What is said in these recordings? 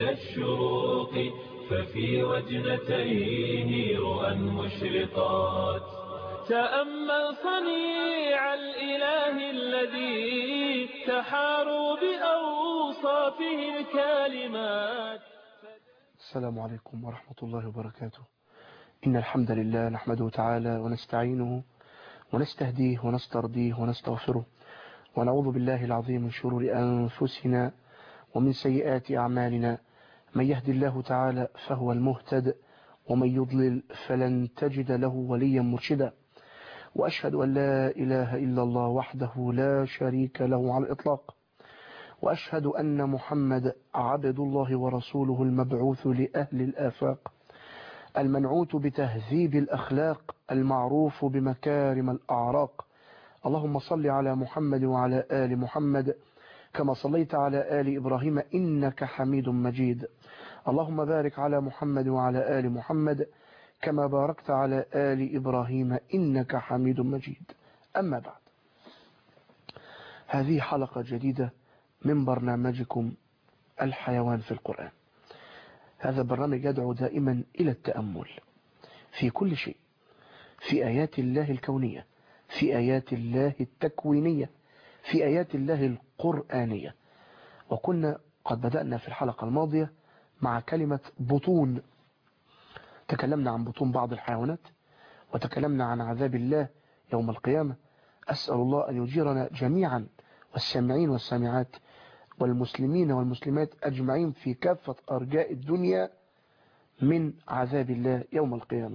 الشروق ففي وجنتيه رؤى مشرقات تأمل صنيع الإله الذي تحاروا بأوصافه الكالمات السلام عليكم ورحمة الله وبركاته إن الحمد لله نحمده تعالى ونستعينه ونستهديه ونسترضيه ونستغفره ونعوذ بالله العظيم من شرور أنفسنا ومن سيئات أعمالنا من يهد الله تعالى فهو المهتد ومن يضلل فلن تجد له وليا مرشدا وأشهد أن لا إله إلا الله وحده لا شريك له على الإطلاق وأشهد أن محمد عبد الله ورسوله المبعوث لأهل الآفاق المنعوت بتهذيب الأخلاق المعروف بمكارم الأعراق اللهم صل على محمد وعلى آل محمد كما صليت على آل إبراهيم إنك حميد مجيد اللهم بارك على محمد وعلى آل محمد كما باركت على آل إبراهيم إنك حميد مجيد أما بعد هذه حلقة جديدة من برنامجكم الحيوان في القرآن هذا البرنامج يدعو دائما إلى التأمل في كل شيء في آيات الله الكونية في آيات الله التكوينية في آيات الله القرآنية وكنا قد بدأنا في الحلقة الماضية مع كلمة بطون تكلمنا عن بطون بعض الحيوانات وتكلمنا عن عذاب الله يوم القيامة أسأل الله أن يجيرنا جميعا والسامعين والسامعات والمسلمين والمسلمات أجمعين في كافة أرجاء الدنيا من عذاب الله يوم القيامة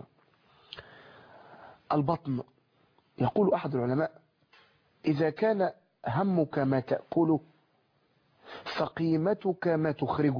البطن يقول أحد العلماء إذا كان همك ما تأكله فقيمتك ما تخرجه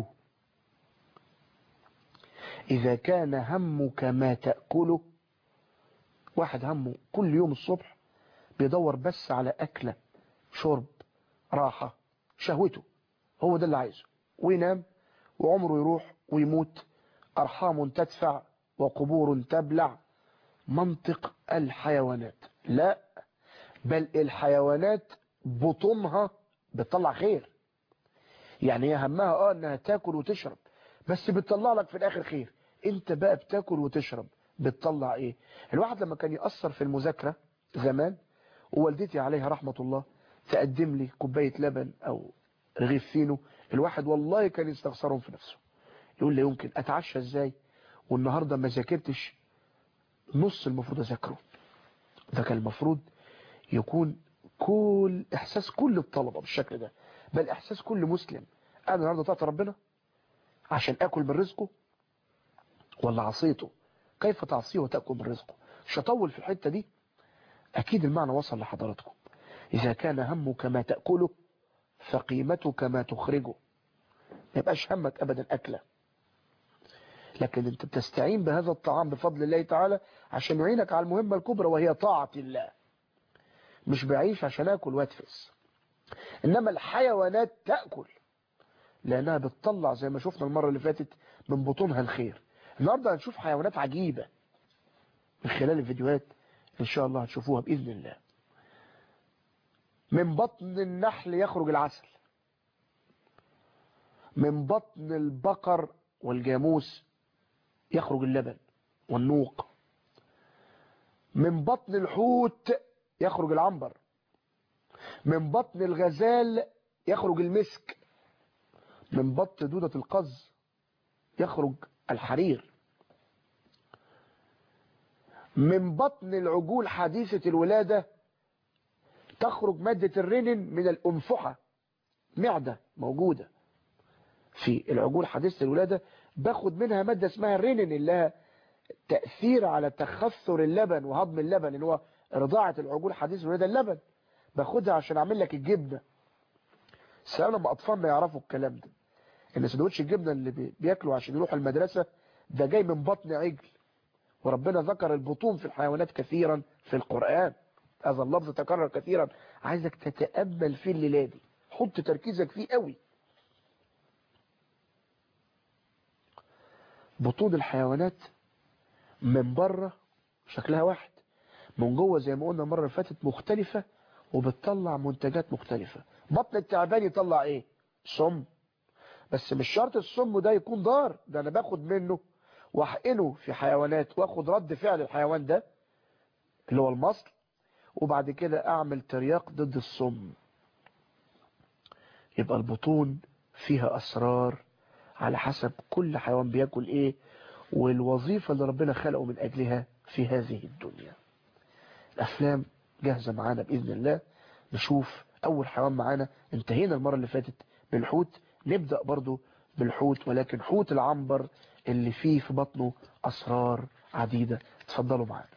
إذا كان همك ما تأكله واحد همه كل يوم الصبح بيدور بس على أكلة شرب راحة شهوته هو ده اللي عايزه وينام وعمره يروح ويموت أرحام تدفع وقبور تبلع منطق الحيوانات لا بل الحيوانات بطونها بتطلع خير يعني هي همها اه انها تاكل وتشرب بس بتطلع لك في الاخر خير انت بقى بتاكل وتشرب بتطلع ايه الواحد لما كان يأثر في المذاكرة زمان ووالدتي عليها رحمة الله تقدم لي كوباية لبن او رغيف فينو الواحد والله كان يستخسرهم في نفسه يقول لي يمكن اتعشى ازاي والنهاردة ما ذاكرتش نص المفروض اذاكره ده كان المفروض يكون كل احساس كل الطلبة بالشكل ده بل احساس كل مسلم انا النهارده طاعت ربنا عشان اكل من رزقه ولا عصيته كيف تعصيه وتأكل من رزقه مش هطول في الحتة دي اكيد المعنى وصل لحضراتكم اذا كان همك ما تأكله فقيمتك ما تخرجه ما يبقاش همك ابدا اكله لكن انت بتستعين بهذا الطعام بفضل الله تعالى عشان يعينك على المهمة الكبرى وهي طاعة الله مش بعيش عشان اكل واتفس انما الحيوانات تأكل لانها بتطلع زي ما شفنا المرة اللي فاتت من بطونها الخير النهاردة هنشوف حيوانات عجيبة من خلال الفيديوهات ان شاء الله هتشوفوها بإذن الله من بطن النحل يخرج العسل من بطن البقر والجاموس يخرج اللبن والنوق من بطن الحوت يخرج العنبر من بطن الغزال يخرج المسك من بطن دودة القز يخرج الحرير من بطن العجول حديثة الولادة تخرج مادة الرنين من الأنفحة معدة موجودة في العجول حديثة الولادة باخد منها مادة اسمها الرينين اللي لها تأثير على تخثر اللبن وهضم اللبن اللي هو رضاعة العجول حديث الولادة اللبن باخدها عشان اعمل لك الجبنة سلام لما اطفالنا يعرفوا الكلام ده ان سندوتش الجبنة اللي بياكلوا عشان يروحوا المدرسة ده جاي من بطن عجل وربنا ذكر البطون في الحيوانات كثيرا في القرآن هذا اللفظ تكرر كثيرا عايزك تتأمل فيه الليلة دي حط تركيزك فيه قوي بطون الحيوانات من بره شكلها واحد من جوه زي ما قلنا المره اللي فاتت مختلفة وبتطلع منتجات مختلفة بطن التعبان يطلع ايه سم بس مش شرط السم ده يكون ضار ده انا باخد منه واحقنه في حيوانات واخد رد فعل الحيوان ده اللي هو المصل وبعد كده اعمل ترياق ضد السم يبقى البطون فيها اسرار على حسب كل حيوان بياكل ايه والوظيفة اللي ربنا خلقه من اجلها في هذه الدنيا الافلام جاهزة معانا باذن الله نشوف اول حيوان معانا انتهينا المرة اللي فاتت بالحوت نبدأ برضو بالحوت ولكن حوت العنبر اللي فيه في بطنه اسرار عديدة تفضلوا معانا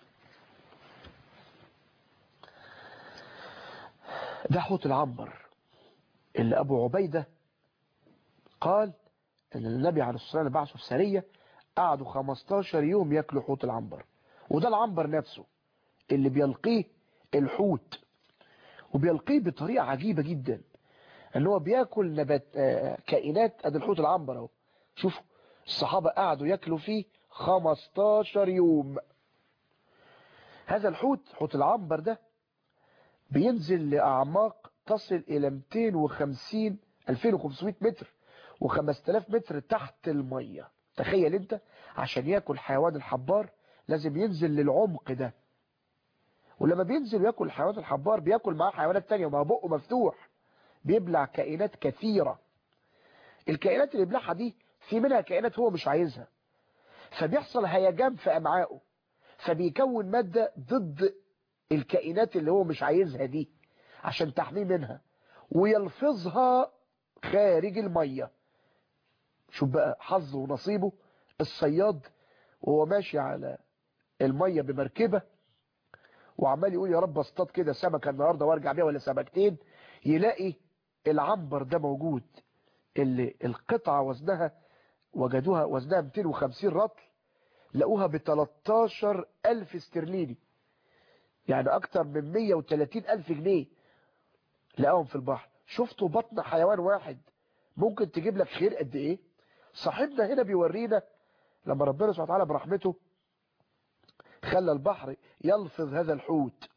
ده حوت العنبر اللي ابو عبيدة قال ان النبي عليه الصلاة والسلام بعثه في سرية قعدوا 15 يوم ياكلوا حوت العنبر وده العنبر نفسه اللي بيلقيه الحوت وبيلقيه بطريقة عجيبة جدا ان هو بياكل نبات كائنات ادي الحوت العنبر اهو شوفوا الصحابة قعدوا ياكلوا فيه 15 يوم هذا الحوت حوت العنبر ده بينزل لأعماق تصل إلى 250 2500 متر و5000 متر تحت المية تخيل انت عشان ياكل حيوان الحبار لازم ينزل للعمق ده ولما بينزل وياكل الحيوانات الحبار بياكل معاه حيوانات تانية وما بقه مفتوح بيبلع كائنات كثيرة الكائنات اللي بيبلعها دي في منها كائنات هو مش عايزها فبيحصل هيجان في أمعائه فبيكون مادة ضد الكائنات اللي هو مش عايزها دي عشان تحميه منها ويلفظها خارج المية شوف بقى حظه ونصيبه الصياد وهو ماشي على المية بمركبة وعمال يقول يا رب اصطاد كده سمكة النهاردة وارجع بيها ولا سمكتين يلاقي العنبر ده موجود اللي القطعة وزنها وجدوها وزنها 250 رطل لقوها ب 13 ألف استرليني يعني أكتر من 130 ألف جنيه لقاهم في البحر شفتوا بطن حيوان واحد ممكن تجيب لك خير قد إيه صاحبنا هنا بيورينا لما ربنا سبحانه وتعالى برحمته خلى البحر يلفظ هذا الحوت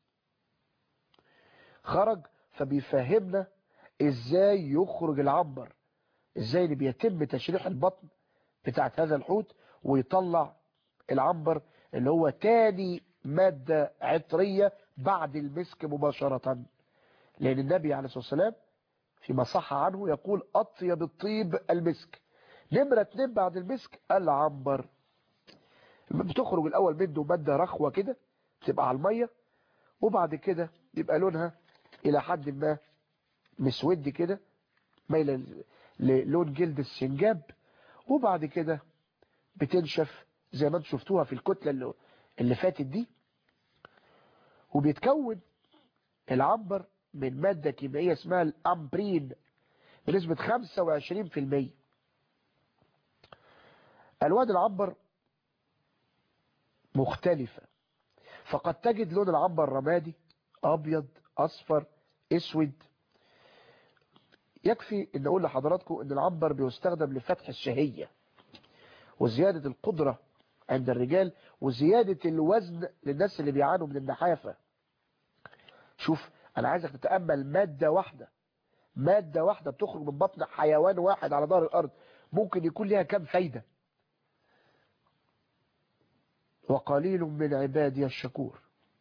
خرج فبيفهمنا ازاي يخرج العنبر ازاي اللي بيتم تشريح البطن بتاعت هذا الحوت ويطلع العنبر اللي هو تاني مادة عطرية بعد المسك مباشرة لأن النبي عليه الصلاة والسلام فيما صح عنه يقول أطيب الطيب المسك نمرة اتنين بعد المسك العنبر بتخرج الأول منه مادة رخوة كده بتبقى على المية وبعد كده يبقى لونها إلى حد ما مسود كده مايلة للون جلد السنجاب وبعد كده بتنشف زي ما انتم شفتوها في الكتلة اللي, اللي فاتت دي وبيتكون العنبر من مادة كيميائية اسمها الأمبرين بنسبة 25% ألوان العنبر مختلفة فقد تجد لون العنبر رمادي أبيض أصفر أسود يكفي ان اقول لحضراتكم ان العنبر بيستخدم لفتح الشهية وزيادة القدرة عند الرجال وزيادة الوزن للناس اللي بيعانوا من النحافة شوف انا عايزك تتأمل مادة واحدة مادة واحدة بتخرج من بطن حيوان واحد على ظهر الارض ممكن يكون لها كام فايدة وقليل من عبادي الشكور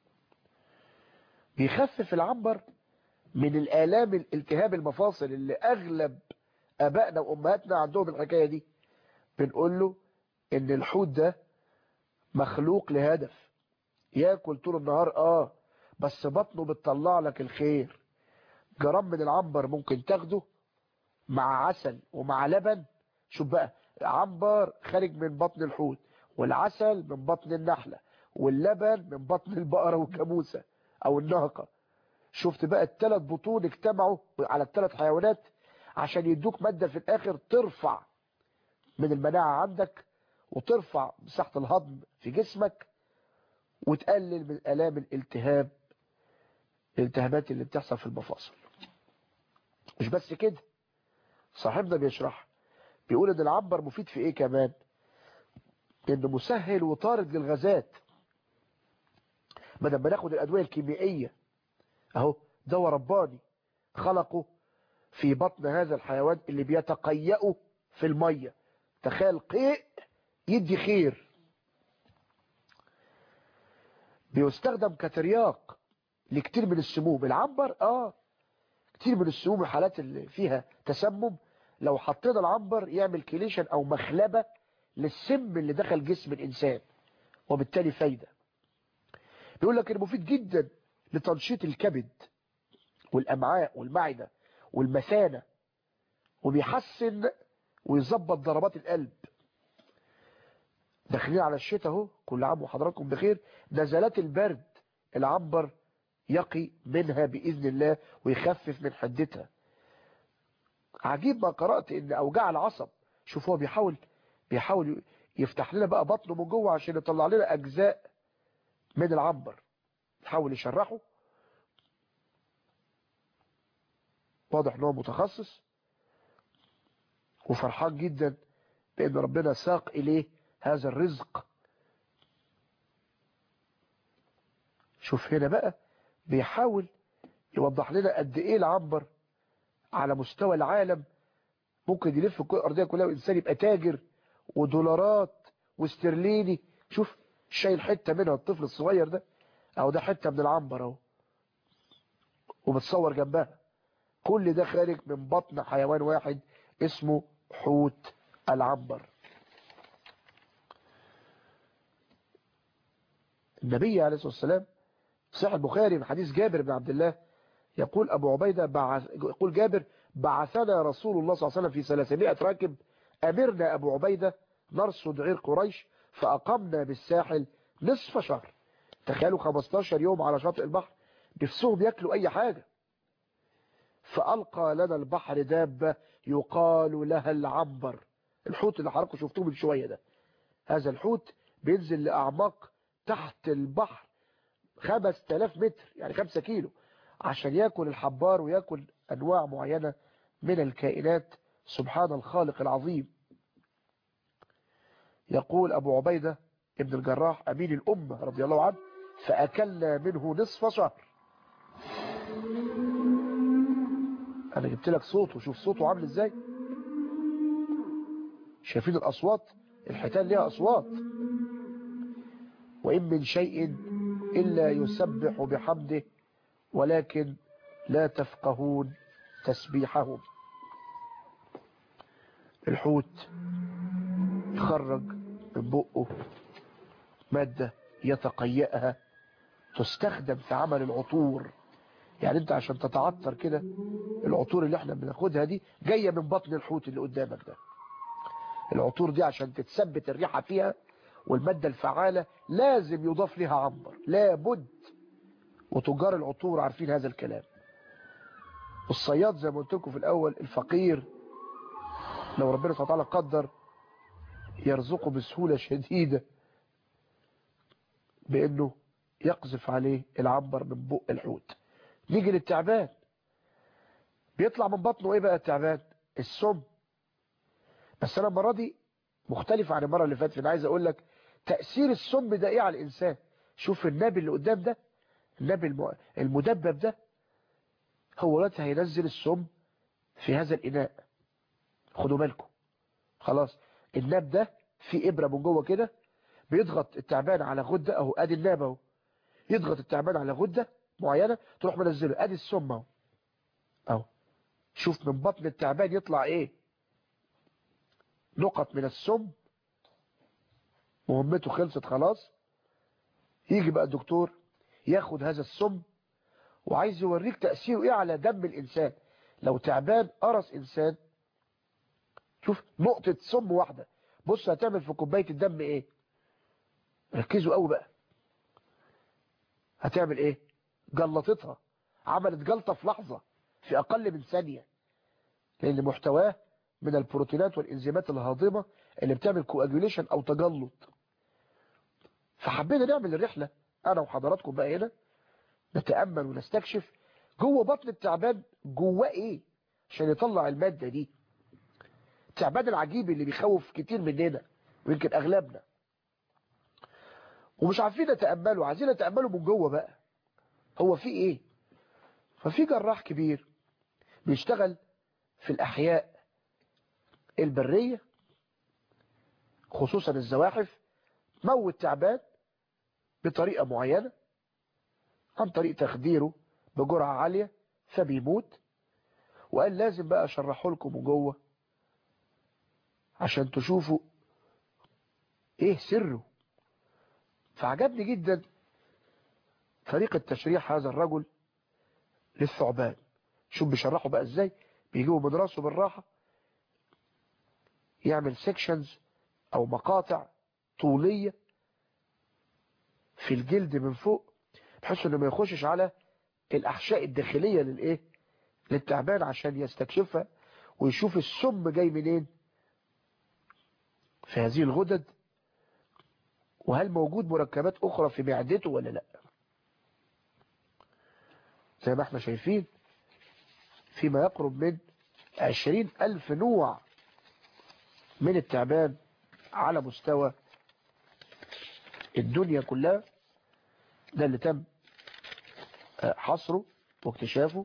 بيخفف العنبر من الآلام الالتهاب المفاصل اللي أغلب أبائنا وأمهاتنا عندهم الحكاية دي بنقول له إن الحوت ده مخلوق لهدف ياكل طول النهار آه بس بطنه بتطلع لك الخير جرام من العنبر ممكن تاخده مع عسل ومع لبن شوف بقى عنبر خارج من بطن الحوت والعسل من بطن النحلة واللبن من بطن البقرة والجاموسة أو الناقة شفت بقى الثلاث بطون اجتمعوا على الثلاث حيوانات عشان يدوك مادة في الاخر ترفع من المناعة عندك وترفع مساحة الهضم في جسمك وتقلل من الام الالتهاب الالتهابات اللي بتحصل في المفاصل مش بس كده صاحبنا بيشرح بيقول ان العنبر مفيد في ايه كمان انه مسهل وطارد للغازات بدل ما ناخد الادويه الكيميائيه اهو دواء رباني خلقه في بطن هذا الحيوان اللي بيتقيأه في المية تخيل قيء يدي خير بيستخدم كترياق لكتير من السموم العنبر اه كتير من السموم الحالات اللي فيها تسمم لو حطينا العنبر يعمل كليشن او مخلبة للسم اللي دخل جسم الانسان وبالتالي فايدة بيقول لك انه مفيد جدا لتنشيط الكبد والامعاء والمعدة والمثانة وبيحسن ويظبط ضربات القلب داخلين على الشتاء اهو كل عام وحضراتكم بخير نزلات البرد العنبر يقي منها بإذن الله ويخفف من حدتها عجيب ما قرأت ان اوجاع العصب شوف هو بيحاول بيحاول يفتح لنا بقى بطنه من جوه عشان يطلع لنا اجزاء من العنبر يحاول يشرحه واضح ان هو متخصص وفرحان جدا بان ربنا ساق اليه هذا الرزق شوف هنا بقى بيحاول يوضح لنا قد ايه العنبر على مستوى العالم ممكن يلف الكره الارضيه كلها وانسان يبقى تاجر ودولارات واسترليني شوف شايل حته منها الطفل الصغير ده اهو ده حته من العنبر اهو وبتصور جنبها كل ده خارج من بطن حيوان واحد اسمه حوت العنبر النبي عليه الصلاة والسلام صحيح البخاري من حديث جابر بن عبد الله يقول أبو عبيدة بعث يقول جابر بعثنا رسول الله صلى الله عليه وسلم في 300 راكب أمرنا أبو عبيدة نرصد غير قريش فأقمنا بالساحل نصف شهر تخيلوا 15 يوم على شاطئ البحر نفسهم ياكلوا أي حاجة فألقى لنا البحر دابة يقال لها العنبر الحوت اللي حضراتكم شفتوه من شوية ده هذا الحوت بينزل لأعماق تحت البحر 5000 متر يعني 5 كيلو عشان ياكل الحبار وياكل أنواع معينة من الكائنات سبحان الخالق العظيم يقول أبو عبيدة ابن الجراح أمين الأمة رضي الله عنه فأكلنا منه نصف شهر أنا جبت لك صوته شوف صوته عامل إزاي شايفين الأصوات الحيتان ليها أصوات وإن من شيء إلا يسبح بحمده ولكن لا تفقهون تسبيحهم الحوت يخرج من بقه مادة يتقيأها تستخدم في عمل العطور يعني انت عشان تتعطر كده العطور اللي احنا بناخدها دي جاية من بطن الحوت اللي قدامك ده العطور دي عشان تتثبت الريحة فيها والمادة الفعالة لازم يضاف لها عنبر لابد وتجار العطور عارفين هذا الكلام والصياد زي ما قلت لكم في الأول الفقير لو ربنا سبحانه وتعالى قدر يرزقه بسهولة شديدة بأنه يقذف عليه العنبر من بق الحوت نيجي للتعبان بيطلع من بطنه ايه بقى التعبان السم بس انا المره دي مختلف عن المره اللي فاتت انا عايز اقول لك تاثير السم ده ايه على الانسان شوف النبي اللي قدام ده النبي المدبب ده هو دلوقتي هينزل السم في هذا الاناء خدوا بالكم خلاص الناب ده في ابره من جوه كده بيضغط التعبان على غده اهو ادي الناب اهو يضغط التعبان على غده معينه تروح منزله ادي السم اهو اهو شوف من بطن التعبان يطلع ايه نقط من السم مهمته خلصت خلاص يجي بقى الدكتور ياخد هذا السم وعايز يوريك تأثيره ايه على دم الانسان لو تعبان قرص انسان شوف نقطة سم واحدة بص هتعمل في كوباية الدم ايه ركزوا قوي بقى هتعمل ايه جلطتها عملت جلطة في لحظة في اقل من ثانية لان محتواه من البروتينات والانزيمات الهاضمة اللي بتعمل كواجوليشن او تجلط فحبينا نعمل الرحلة انا وحضراتكم بقى هنا نتأمل ونستكشف جوه بطن التعبان جواه ايه عشان يطلع المادة دي التعبان العجيب اللي بيخوف كتير مننا ويمكن اغلبنا ومش عارفين نتأمله عايزين نتأمله من جوه بقى هو في ايه ففي جراح كبير بيشتغل في الاحياء البرية خصوصا الزواحف موت تعبان بطريقة معينة عن طريق تخديره بجرعة عالية فبيموت وقال لازم بقى اشرحه لكم جوه عشان تشوفوا ايه سره فعجبني جدا طريقة تشريح هذا الرجل للثعبان شوف بيشرحه بقى ازاي بيجيبوا من راسه بالراحة يعمل سيكشنز او مقاطع طولية في الجلد من فوق بحيث انه ما يخشش على الاحشاء الداخلية للايه للتعبان عشان يستكشفها ويشوف السم جاي منين في هذه الغدد وهل موجود مركبات اخرى في معدته ولا لا زي ما احنا شايفين فيما يقرب من عشرين ألف نوع من التعبان على مستوى الدنيا كلها ده اللي تم حصره واكتشافه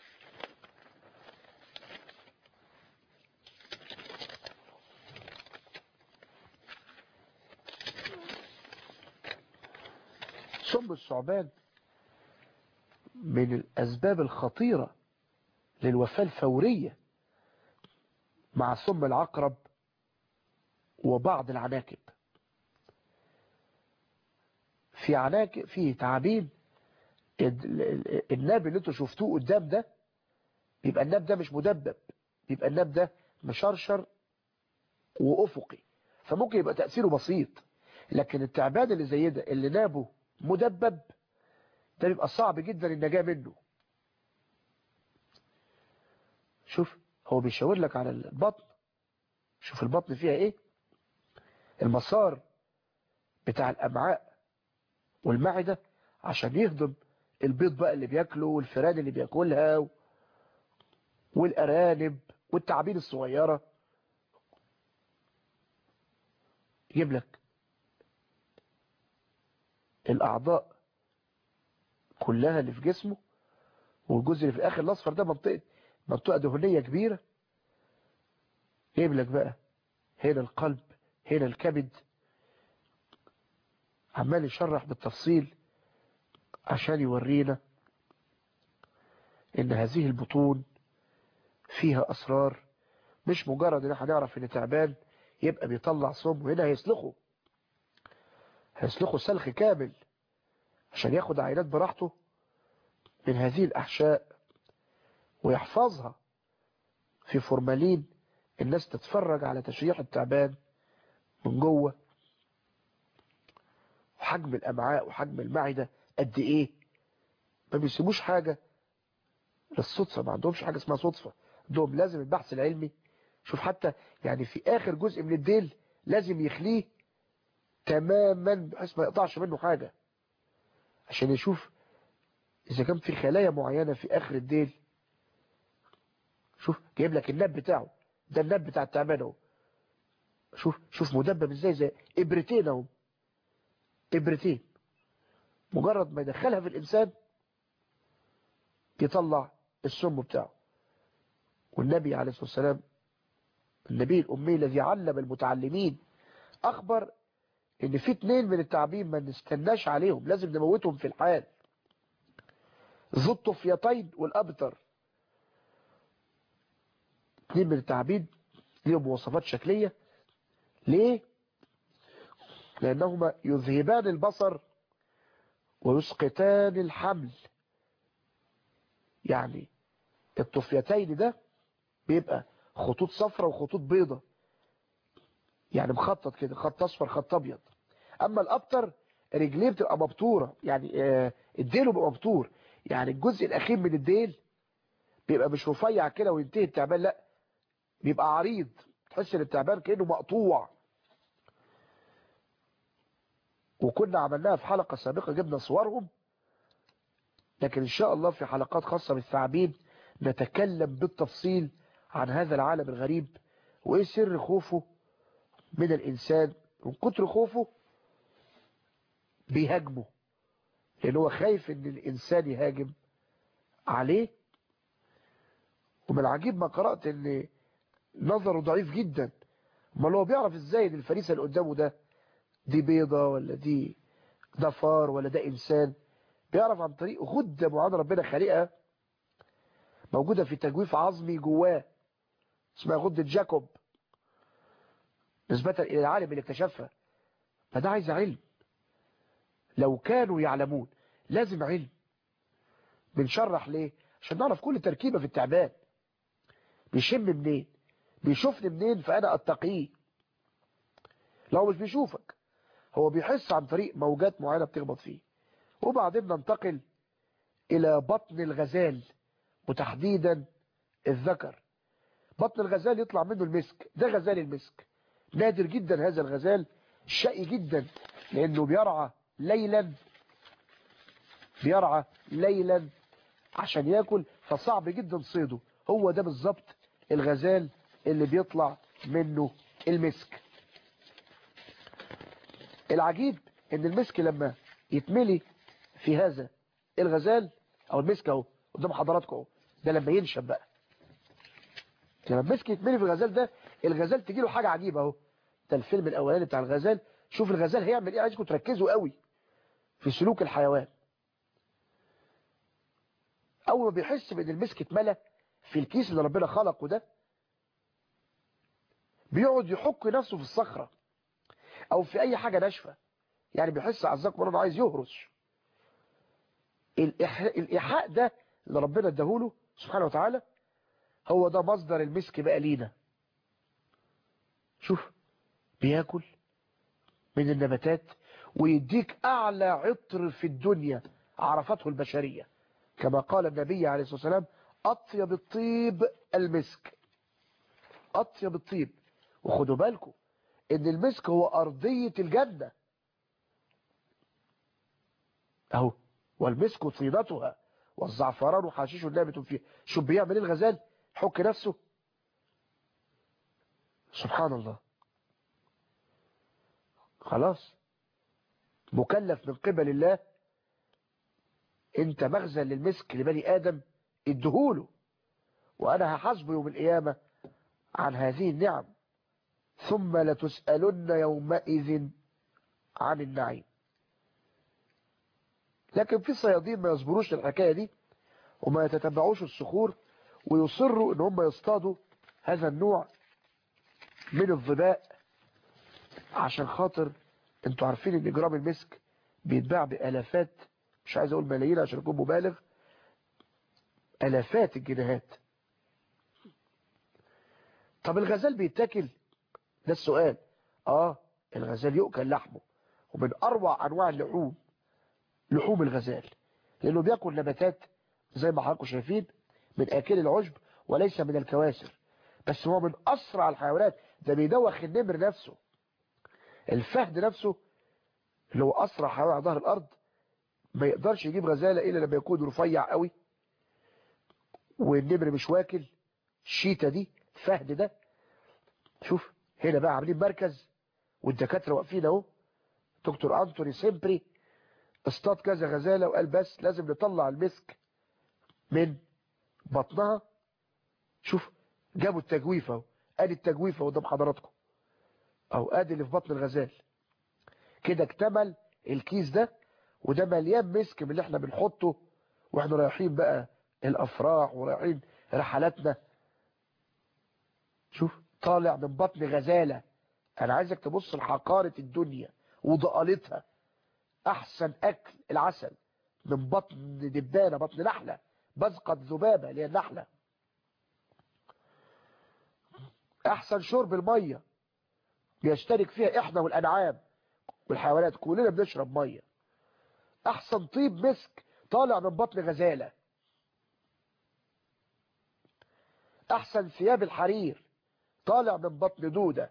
سم الثعبان من الأسباب الخطيرة للوفاة الفورية مع سم العقرب وبعض العناكب في عناكب في تعابين الناب اللي انتوا شفتوه قدام ده بيبقى الناب ده مش مدبب بيبقى الناب ده مشرشر وافقي فممكن يبقى تأثيره بسيط لكن التعبان اللي زي ده اللي نابه مدبب ده بيبقى صعب جدا النجاة منه شوف هو بيشاور لك على البطن شوف البطن فيها ايه المسار بتاع الامعاء والمعدة عشان يهضم البيض بقى اللي بياكله والفئران اللي بياكلها والارانب والتعابين الصغيرة يجيب لك الاعضاء كلها اللي في جسمه والجزء اللي في الاخر الاصفر ده منطقه منطقه دهنيه كبيره جايب لك بقى هنا القلب هنا الكبد عمال يشرح بالتفصيل عشان يورينا ان هذه البطون فيها اسرار مش مجرد ان احنا نعرف ان تعبان يبقى بيطلع سم وهنا هيسلخه هيسلخه سلخ كامل عشان ياخد عينات براحته من هذه الأحشاء ويحفظها في فورمالين الناس تتفرج على تشريح التعبان من جوه وحجم الأمعاء وحجم المعدة قد إيه ما بيسيبوش حاجة للصدفة ما عندهمش حاجة اسمها صدفة عندهم لازم البحث العلمي شوف حتى يعني في آخر جزء من الديل لازم يخليه تماما بحيث ما يقطعش منه حاجة عشان يشوف إذا كان في خلايا معينة في آخر الديل شوف جايب لك النب بتاعه ده النب بتاع التعبان اهو شوف شوف مدبب ازاي زي ابرتين اهو ابرتين مجرد ما يدخلها في الإنسان يطلع السم بتاعه والنبي عليه الصلاة والسلام النبي الأمي الذي علم المتعلمين أخبر ان في اتنين من التعابين ما نستناش عليهم لازم نموتهم في الحال ذو الطفيتين والابتر اتنين من التعابين ليهم مواصفات شكلية ليه لانهما يذهبان البصر ويسقطان الحمل يعني الطفيتين ده بيبقى خطوط صفرة وخطوط بيضة يعني مخطط كده خط اصفر خط ابيض اما الابتر رجليه بتبقى مبتوره يعني آه الديل بيبقى مبتور يعني الجزء الاخير من الديل بيبقى مش رفيع كده وينتهي التعبان لا بيبقى عريض تحس ان التعبان كانه مقطوع وكنا عملناها في حلقه سابقه جبنا صورهم لكن ان شاء الله في حلقات خاصه بالثعابين نتكلم بالتفصيل عن هذا العالم الغريب وايه سر خوفه من الإنسان من كتر خوفه بيهاجمه لأن هو خايف ان الإنسان يهاجم عليه ومن العجيب ما قرأت ان نظره ضعيف جدا ما هو بيعرف ازاي ان الفريسة اللي قدامه ده دي بيضة ولا دي ده فار ولا ده انسان بيعرف عن طريق غدة معينة ربنا خالقها موجودة في تجويف عظمي جواه اسمها غدة جاكوب نسبة إلى العالم اللي اكتشفها فده عايز علم لو كانوا يعلمون لازم علم بنشرح ليه عشان نعرف كل تركيبة في التعبان بيشم منين بيشوفني منين فأنا أتقيه لو مش بيشوفك هو بيحس عن طريق موجات معينة بتخبط فيه وبعدين ننتقل إلى بطن الغزال وتحديدا الذكر بطن الغزال يطلع منه المسك ده غزال المسك نادر جدا هذا الغزال شقي جدا لأنه بيرعى ليلا بيرعى ليلا عشان ياكل فصعب جدا صيده هو ده بالظبط الغزال اللي بيطلع منه المسك العجيب ان المسك لما يتملي في هذا الغزال او المسك اهو قدام حضراتكم اهو ده لما ينشف بقى لما المسك يتملي في الغزال ده الغزال تجي له حاجه عجيبه اهو ده الفيلم الاولاني بتاع الغزال شوف الغزال هيعمل ايه عايزكم تركزوا قوي في سلوك الحيوان اول ما بيحس بان المسك اتملى في الكيس اللي ربنا خلقه ده بيقعد يحك نفسه في الصخرة او في اي حاجة ناشفة يعني بيحس عزاكم الله عايز يهرش الايحاء ده اللي ربنا اداهوله سبحانه وتعالى هو ده مصدر المسك بقى لينا شوف بياكل من النباتات ويديك اعلى عطر في الدنيا عرفته البشرية كما قال النبي عليه الصلاة والسلام اطيب الطيب المسك اطيب الطيب وخدوا بالكم ان المسك هو ارضية الجنة اهو والمسك طينتها والزعفران حشيش نابت فيه شوف بيعمل ايه الغزال حك نفسه سبحان الله خلاص مكلف من قبل الله انت مخزن للمسك لبني ادم ادهوله وانا هحاسبه يوم القيامة عن هذه النعم ثم لتسألن يومئذ عن النعيم لكن في صيادين ما يصبروش للحكاية دي وما يتتبعوش الصخور ويصروا ان هم يصطادوا هذا النوع من الظباء عشان خاطر انتوا عارفين ان جرام المسك بيتباع بالافات مش عايز اقول ملايين عشان اكون مبالغ الافات الجنيهات طب الغزال بيتاكل ده السؤال اه الغزال يؤكل لحمه ومن اروع انواع اللحوم لحوم الغزال لانه بياكل نباتات زي ما حضراتكم شايفين من اكل العشب وليس من الكواسر بس هو من اسرع الحيوانات ده بيدوخ النمر نفسه الفهد نفسه اللي هو اسرع حيوان على ظهر الارض ما يقدرش يجيب غزاله الا لما يكون رفيع قوي والنمر مش واكل الشيتا دي فهد ده شوف هنا بقى عاملين مركز والدكاتره واقفين اهو دكتور انتوني سيمبري اصطاد كذا غزاله وقال بس لازم نطلع المسك من بطنها شوف جابوا التجويف اهو ادي التجويف اهو قدام حضراتكم او ادي اللي في بطن الغزال كده اكتمل الكيس ده وده مليان مسك من اللي احنا بنحطه واحنا رايحين بقى الافراح ورايحين رحلاتنا شوف طالع من بطن غزالة انا عايزك تبص لحقارة الدنيا وضئالتها احسن اكل العسل من بطن دبانة بطن نحلة بزقة ذبابة اللي هي النحلة احسن شرب المية بيشترك فيها احنا والانعام والحيوانات كلنا بنشرب مية احسن طيب مسك طالع من بطن غزالة احسن ثياب الحرير طالع من بطن دودة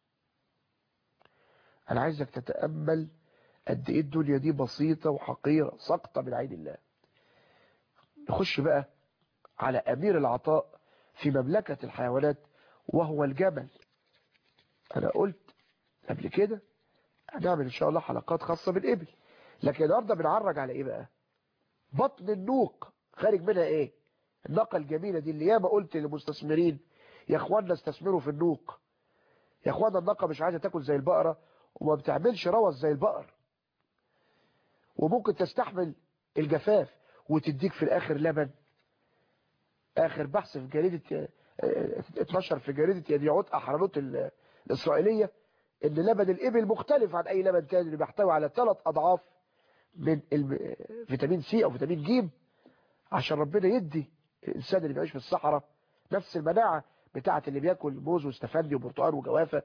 انا عايزك تتأمل قد ايه الدنيا دي بسيطة وحقيرة سقطة من عين الله نخش بقى على امير العطاء في مملكة الحيوانات وهو الجمل انا قلت قبل كده هنعمل ان شاء الله حلقات خاصة بالابل لكن النهارده بنعرج على ايه بقى بطن النوق خارج منها ايه الناقة الجميلة دي اللي ياما قلت للمستثمرين يا اخوانا استثمروا في النوق يا اخوانا الناقه مش عايزه تاكل زي البقره وما بتعملش روث زي البقر وممكن تستحمل الجفاف وتديك في الاخر لبن اخر بحث في جريده اتنشر في جريده يديعوت احرانوت الاسرائيليه ان لبن الابل مختلف عن اي لبن تاني اللي بيحتوي على ثلاث اضعاف من فيتامين سي او فيتامين ج عشان ربنا يدي الانسان اللي بيعيش في الصحراء نفس المناعه بتاعه اللي بياكل موز واستفندي وبرتقال وجوافه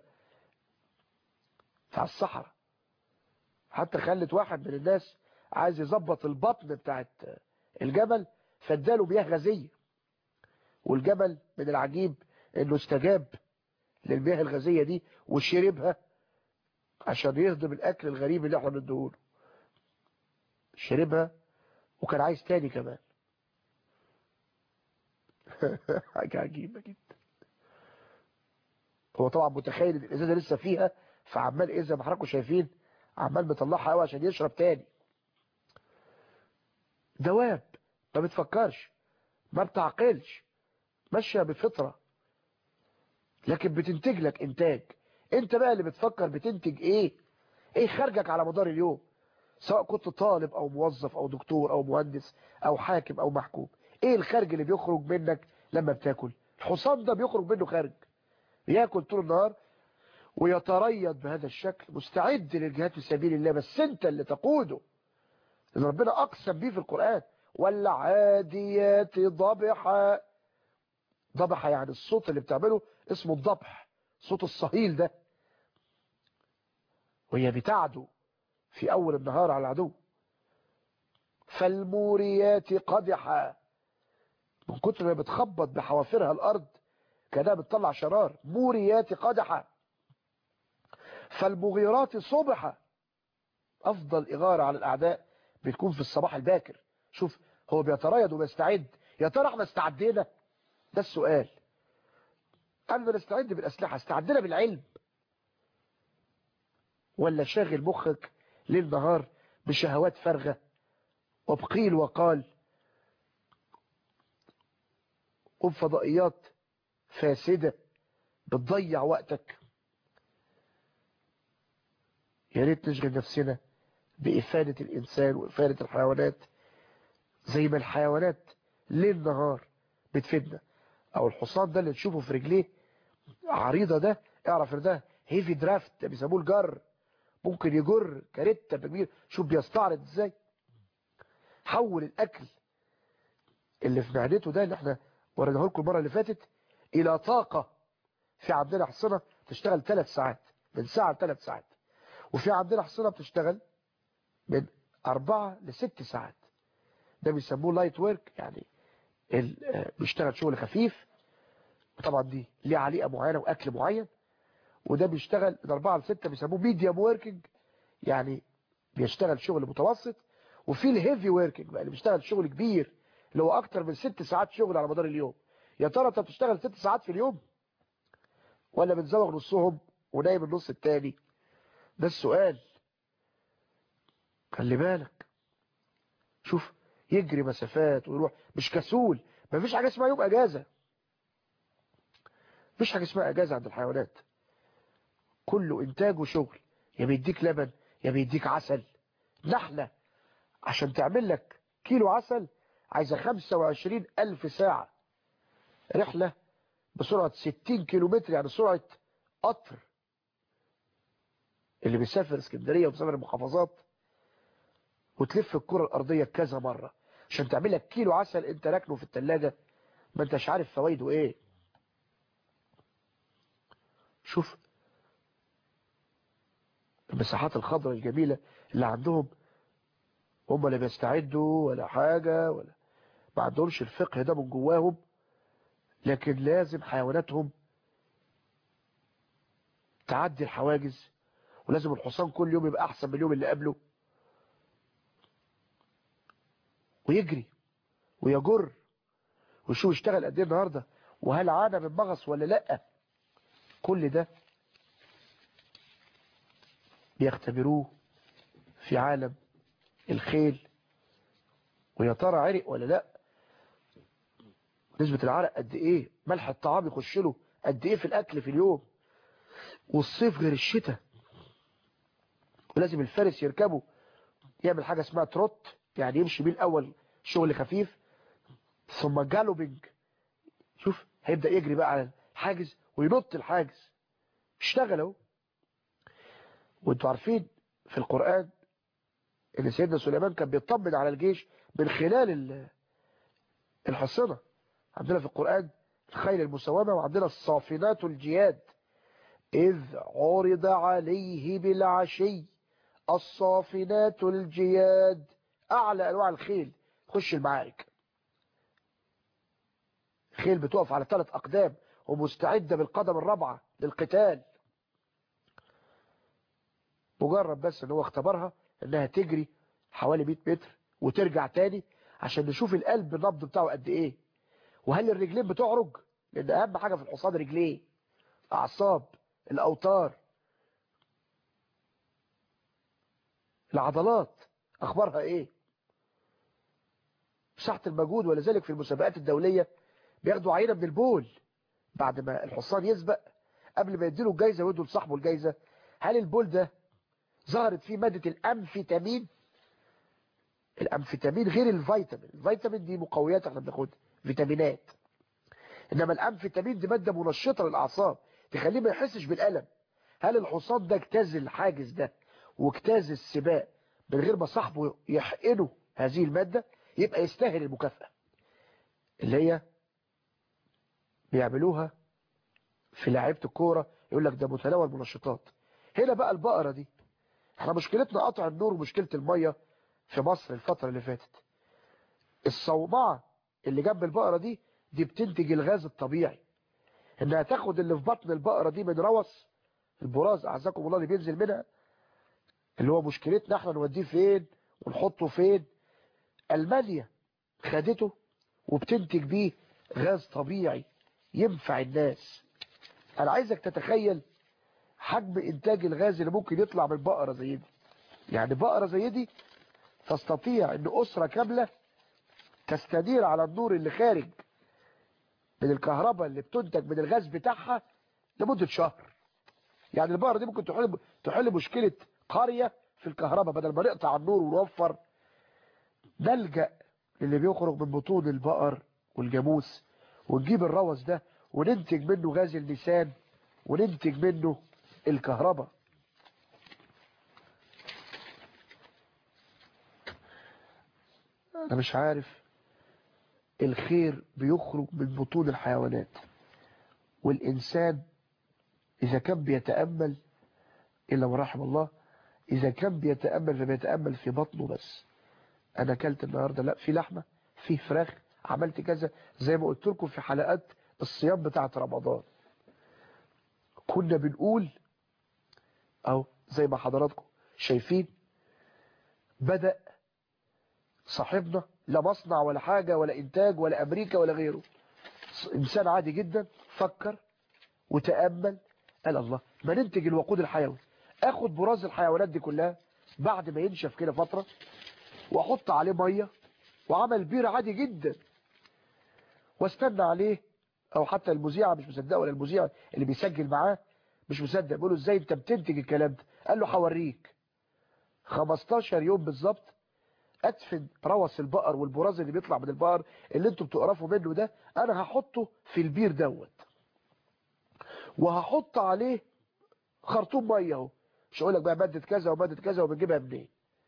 بتاع الصحراء حتى خلت واحد من الناس عايز يظبط البطن بتاعت الجبل فاداله مياه غازيه والجبل من العجيب انه استجاب للمياه الغازيه دي وشربها عشان يهضم الاكل الغريب اللي احنا بنديهوله شربها وكان عايز تاني كمان حاجه عجيبه جدا هو طبعا متخيل ان الازازه لسه فيها فعمال ايه زي ما حضراتكم شايفين عمال بيطلعها قوي عشان يشرب تاني دواب ما بتفكرش ما بتعقلش ماشيه بفطره لكن بتنتج لك انتاج انت بقى اللي بتفكر بتنتج ايه ايه خارجك على مدار اليوم سواء كنت طالب او موظف او دكتور او مهندس او حاكم او محكوم ايه الخارج اللي بيخرج منك لما بتاكل الحصان ده بيخرج منه خارج ياكل طول النهار ويتريض بهذا الشكل مستعد للجهاد في سبيل الله بس انت اللي تقوده لان ربنا اقسم بيه في القرآن والعاديات ضبحا ضبحا يعني الصوت اللي بتعمله اسمه الضبح صوت الصهيل ده وهي بتعدو في اول النهار على العدو فالموريات قدحا من كتر ما بتخبط بحوافرها الارض كانها بتطلع شرار موريات قدحا فالمغيرات صبحا افضل اغارة على الاعداء بتكون في الصباح الباكر شوف هو بيتريض وبيستعد يا ترى احنا استعدينا ده السؤال قبل نستعد بالاسلحه استعدنا بالعلم ولا شاغل مخك ليل نهار بشهوات فارغه وبقيل وقال وبفضائيات فاسده بتضيع وقتك يا ريت نشغل نفسنا بإفادة الإنسان وإفادة الحيوانات زي ما الحيوانات ليل نهار بتفيدنا أو الحصان ده اللي تشوفه في رجليه عريضة ده اعرف ان ده هيفي درافت ده بيسموه الجر ممكن يجر كاريتا بكبير شوف بيستعرض ازاي حول الأكل اللي في معدته ده اللي احنا وريناه لكم المرة اللي فاتت إلى طاقة في عندنا حصنة تشتغل ثلاث ساعات من ساعة لثلاث ساعات وفي عندنا حصنة بتشتغل من أربعة لست ساعات ده بيسموه لايت ورك يعني بيشتغل شغل خفيف طبعا دي ليه عليقة معينة وأكل معين وده بيشتغل من أربعة لستة بيسموه ميديوم وركينج يعني بيشتغل شغل متوسط وفي الهيفي وركينج بقى اللي بيشتغل شغل كبير اللي هو أكتر من ست ساعات شغل على مدار اليوم يا ترى انت بتشتغل ست ساعات في اليوم ولا بتزوغ نصهم ونايم النص التاني ده السؤال خلي بالك شوف يجري مسافات ويروح مش كسول مفيش حاجة اسمها يوم اجازة مفيش حاجة اسمها اجازة عند الحيوانات كله انتاج وشغل يا بيديك لبن يا بيديك عسل نحلة عشان تعمل لك كيلو عسل عايزة 25 ألف ساعة رحلة بسرعة 60 كيلومتر يعني سرعة قطر اللي بيسافر اسكندرية وبيسافر المحافظات وتلف الكرة الأرضية كذا مرة عشان تعمل لك كيلو عسل انت راكنه في التلاجة ما انتش عارف فوائده ايه شوف المساحات الخضراء الجميلة اللي عندهم هم لا بيستعدوا ولا حاجة ولا ما عندهمش الفقه ده من جواهم لكن لازم حيواناتهم تعدي الحواجز ولازم الحصان كل يوم يبقى احسن من اليوم اللي قبله ويجري ويجر ويشوف يشتغل قد ايه النهارده وهل عانى من مغص ولا لا كل ده بيختبروه في عالم الخيل ويا ترى عرق ولا لا نسبة العرق قد ايه ملح الطعام يخش له قد ايه في الاكل في اليوم والصيف غير الشتاء ولازم الفارس يركبه يعمل حاجة اسمها تروت يعني يمشي بيه الاول شغل خفيف ثم جالوبينج شوف هيبدأ يجري بقى على الحاجز وينط الحاجز اشتغل اهو وانتوا عارفين في القرآن ان سيدنا سليمان كان بيطمن على الجيش من خلال الحصنة عندنا في القرآن الخيل المسومة وعندنا الصافنات الجياد إذ عرض عليه بالعشي الصافنات الجياد أعلى أنواع الخيل تخش المعارك خيل بتقف على ثلاث أقدام ومستعدة بالقدم الرابعة للقتال مجرد بس ان هو اختبرها انها تجري حوالي 100 متر وترجع تاني عشان نشوف القلب النبض بتاعه قد ايه وهل الرجلين بتعرج لان اهم حاجة في الحصان رجليه اعصاب الاوتار العضلات اخبارها ايه مساحة المجهود ولذلك في المسابقات الدولية بياخدوا عينة من البول بعد ما الحصان يسبق قبل ما يديله الجايزة ويدوا لصاحبه الجايزة هل البول ده ظهرت فيه مادة الأمفيتامين الأمفيتامين غير الفيتامين الفيتامين دي مقويات احنا بناخدها فيتامينات إنما الأمفيتامين دي مادة منشطة للأعصاب تخليه ما يحسش بالألم هل الحصان ده اجتاز الحاجز ده واجتاز السباق من غير ما صاحبه يحقنه هذه المادة يبقى يستاهل المكافأة اللي هي بيعملوها في لعيبه الكوره يقول لك ده متناول منشطات هنا بقى البقرة دي احنا مشكلتنا قطع النور ومشكلة المية في مصر الفترة اللي فاتت الصومعة اللي جنب البقرة دي دي بتنتج الغاز الطبيعي انها تاخد اللي في بطن البقرة دي من روث البراز اعزكم الله اللي بينزل منها اللي هو مشكلتنا احنا نوديه فين ونحطه فين المانيا خدته وبتنتج بيه غاز طبيعي ينفع الناس انا عايزك تتخيل حجم انتاج الغاز اللي ممكن يطلع من بقرة زي دي يعني بقرة زي دي تستطيع ان اسرة كاملة تستدير على النور اللي خارج من الكهرباء اللي بتنتج من الغاز بتاعها لمدة شهر يعني البقرة دي ممكن تحل تحل مشكلة قرية في الكهرباء بدل ما نقطع النور ونوفر نلجأ للي بيخرج من بطون البقر والجاموس ونجيب الروث ده وننتج منه غاز الميثان وننتج منه الكهرباء انا مش عارف الخير بيخرج من بطون الحيوانات والإنسان إذا كان بيتأمل إلا ورحم الله إذا كان بيتأمل فبيتأمل في بطنه بس أنا أكلت النهاردة لا في لحمة في فراخ عملت كذا زي ما قلت لكم في حلقات الصيام بتاعت رمضان كنا بنقول أو زي ما حضراتكم شايفين بدأ صاحبنا لا مصنع ولا حاجة ولا إنتاج ولا أمريكا ولا غيره إنسان عادي جدا فكر وتأمل قال الله ما ننتج الوقود الحيوي اخد براز الحيوانات دي كلها بعد ما ينشف كده فترة واحط عليه مية وعمل بير عادي جدا واستنى عليه او حتى المذيعة مش مصدقه ولا المذيع اللي بيسجل معاه مش مصدق بيقول له ازاي انت بتنتج الكلام ده قال له هوريك 15 يوم بالظبط ادفن روث البقر والبراز اللي بيطلع من البقر اللي انتوا بتقرفوا منه ده انا هحطه في البير دوت وهحط عليه خرطوم ميه اهو مش هقول لك بقى ماده كذا وماده كذا وبنجيبها منين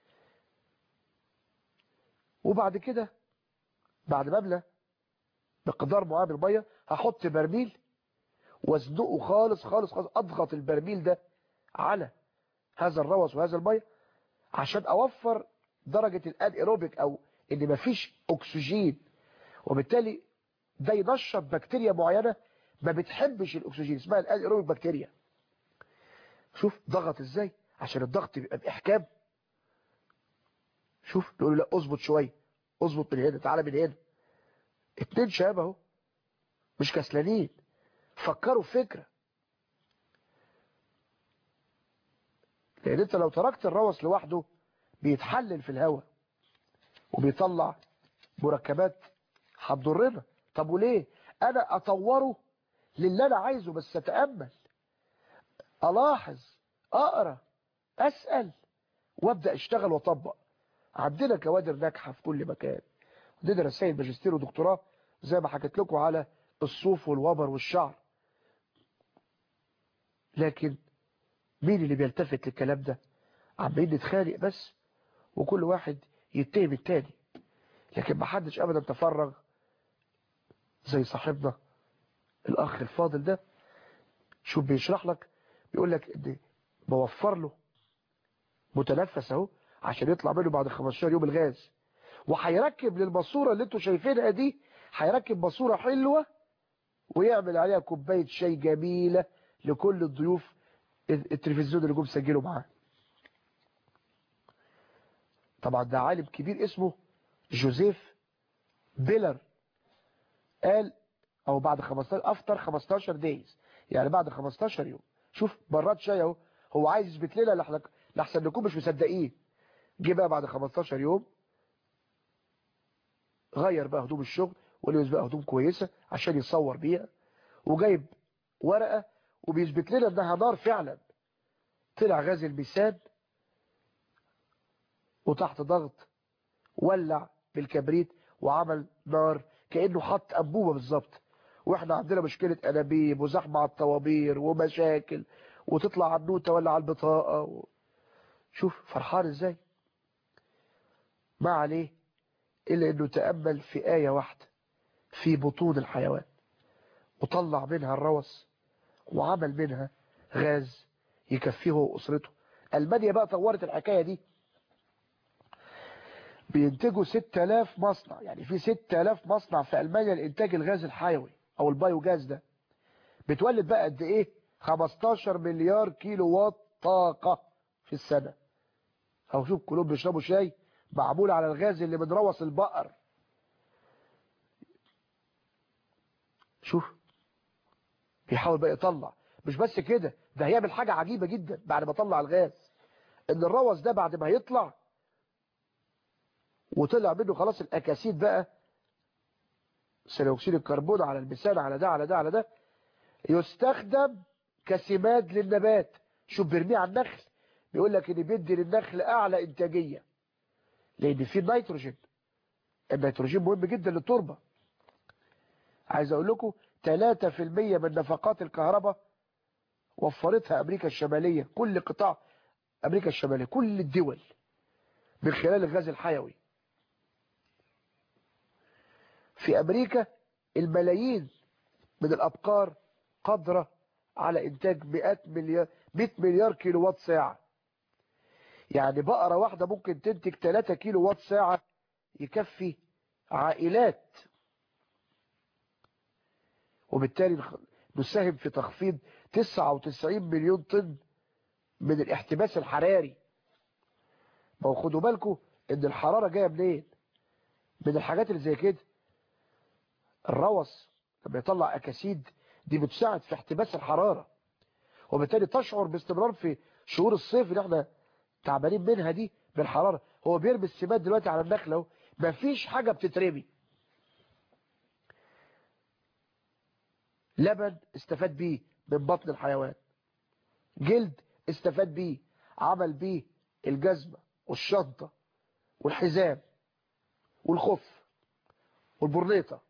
وبعد كده بعد ما املى بقدار معين من الميه هحط برميل وازنقه خالص خالص خالص اضغط البرميل ده على هذا الروث وهذا الميه عشان اوفر درجة الان ايروبيك او ان مفيش اكسجين وبالتالي ده ينشط بكتيريا معينة ما بتحبش الاكسجين اسمها الان ايروبيك بكتيريا شوف ضغط ازاي عشان الضغط بيبقى باحكام شوف نقول له لا اظبط شويه اظبط من هنا تعالى من هنا اتنين شباب اهو مش كسلانين فكروا في فكره لان انت لو تركت الروث لوحده بيتحلل في الهواء وبيطلع مركبات هتضرنا طب وليه انا اطوره للي انا عايزه بس اتامل الاحظ اقرا اسال وابدا اشتغل واطبق عندنا كوادر ناجحه في كل مكان عندنا رسائل ماجستير ودكتوراه زي ما حكيت لكم على الصوف والوبر والشعر لكن مين اللي بيلتفت للكلام ده عمالين نتخانق بس وكل واحد يتهم التاني لكن ما حدش ابدا تفرغ زي صاحبنا الاخ الفاضل ده شوف بيشرح لك بيقول لك ان بوفر له متنفس اهو عشان يطلع منه بعد 15 يوم الغاز وهيركب للماسوره اللي انتوا شايفينها دي هيركب ماسوره حلوه ويعمل عليها كوبايه شاي جميله لكل الضيوف التلفزيون اللي جم سجلوا معاه طبعا ده عالم كبير اسمه جوزيف بيلر قال او بعد 15 افطر 15 دايز يعني بعد 15 يوم شوف براد شاي اهو هو عايز يثبت لنا لحسن نكون مش مصدقين جه بقى بعد 15 يوم غير بقى هدوم الشغل ولبس بقى هدوم كويسه عشان يصور بيها وجايب ورقه وبيثبت لنا انها نار فعلا طلع غاز الميثان وتحت ضغط ولع بالكبريت وعمل نار كانه حط انبوبه بالظبط واحنا عندنا مشكله انابيب وزحمه على الطوابير ومشاكل وتطلع على النوته ولا على البطاقه و... شوف فرحان ازاي ما عليه الا انه تامل في ايه واحده في بطون الحيوان وطلع منها الروس وعمل منها غاز يكفيه واسرته المانيا بقى طورت الحكايه دي بينتجوا 6000 مصنع يعني في 6000 مصنع في المانيا لانتاج الغاز الحيوي او البايو جاز ده بتولد بقى قد ايه 15 مليار كيلو واط طاقه في السنه اهو شوف كلهم بيشربوا شاي معمول على الغاز اللي من روث البقر شوف بيحاول بقى يطلع مش بس كده ده هيعمل حاجة عجيبة جدا بعد ما طلع الغاز ان الروث ده بعد ما هيطلع وطلع منه خلاص الاكاسيد بقى ثاني اكسيد الكربون على المثال على ده على ده على ده يستخدم كسماد للنبات شوف بيرميه على النخل بيقول لك ان بيدي للنخل اعلى انتاجيه لان فيه نيتروجين النيتروجين مهم جدا للتربه عايز اقول لكم 3% من نفقات الكهرباء وفرتها امريكا الشماليه كل قطاع امريكا الشماليه كل الدول من خلال الغاز الحيوي في امريكا الملايين من الابقار قادره على انتاج 100 مليار 100 مليار كيلو وات ساعه يعني بقرة واحدة ممكن تنتج 3 كيلو وات ساعة يكفي عائلات وبالتالي نساهم في تخفيض 99 مليون طن من الاحتباس الحراري ما هو خدوا بالكم ان الحرارة جاية منين من الحاجات اللي زي كده الروث لما يطلع اكاسيد دي بتساعد في احتباس الحرارة وبالتالي تشعر باستمرار في شهور الصيف اللي احنا تعبانين منها دي بالحرارة هو بيرمي السماد دلوقتي على النخل اهو مفيش حاجة بتترمي لبن استفاد بيه من بطن الحيوان جلد استفاد بيه عمل بيه الجزمة والشنطة والحزام والخف والبرنيطة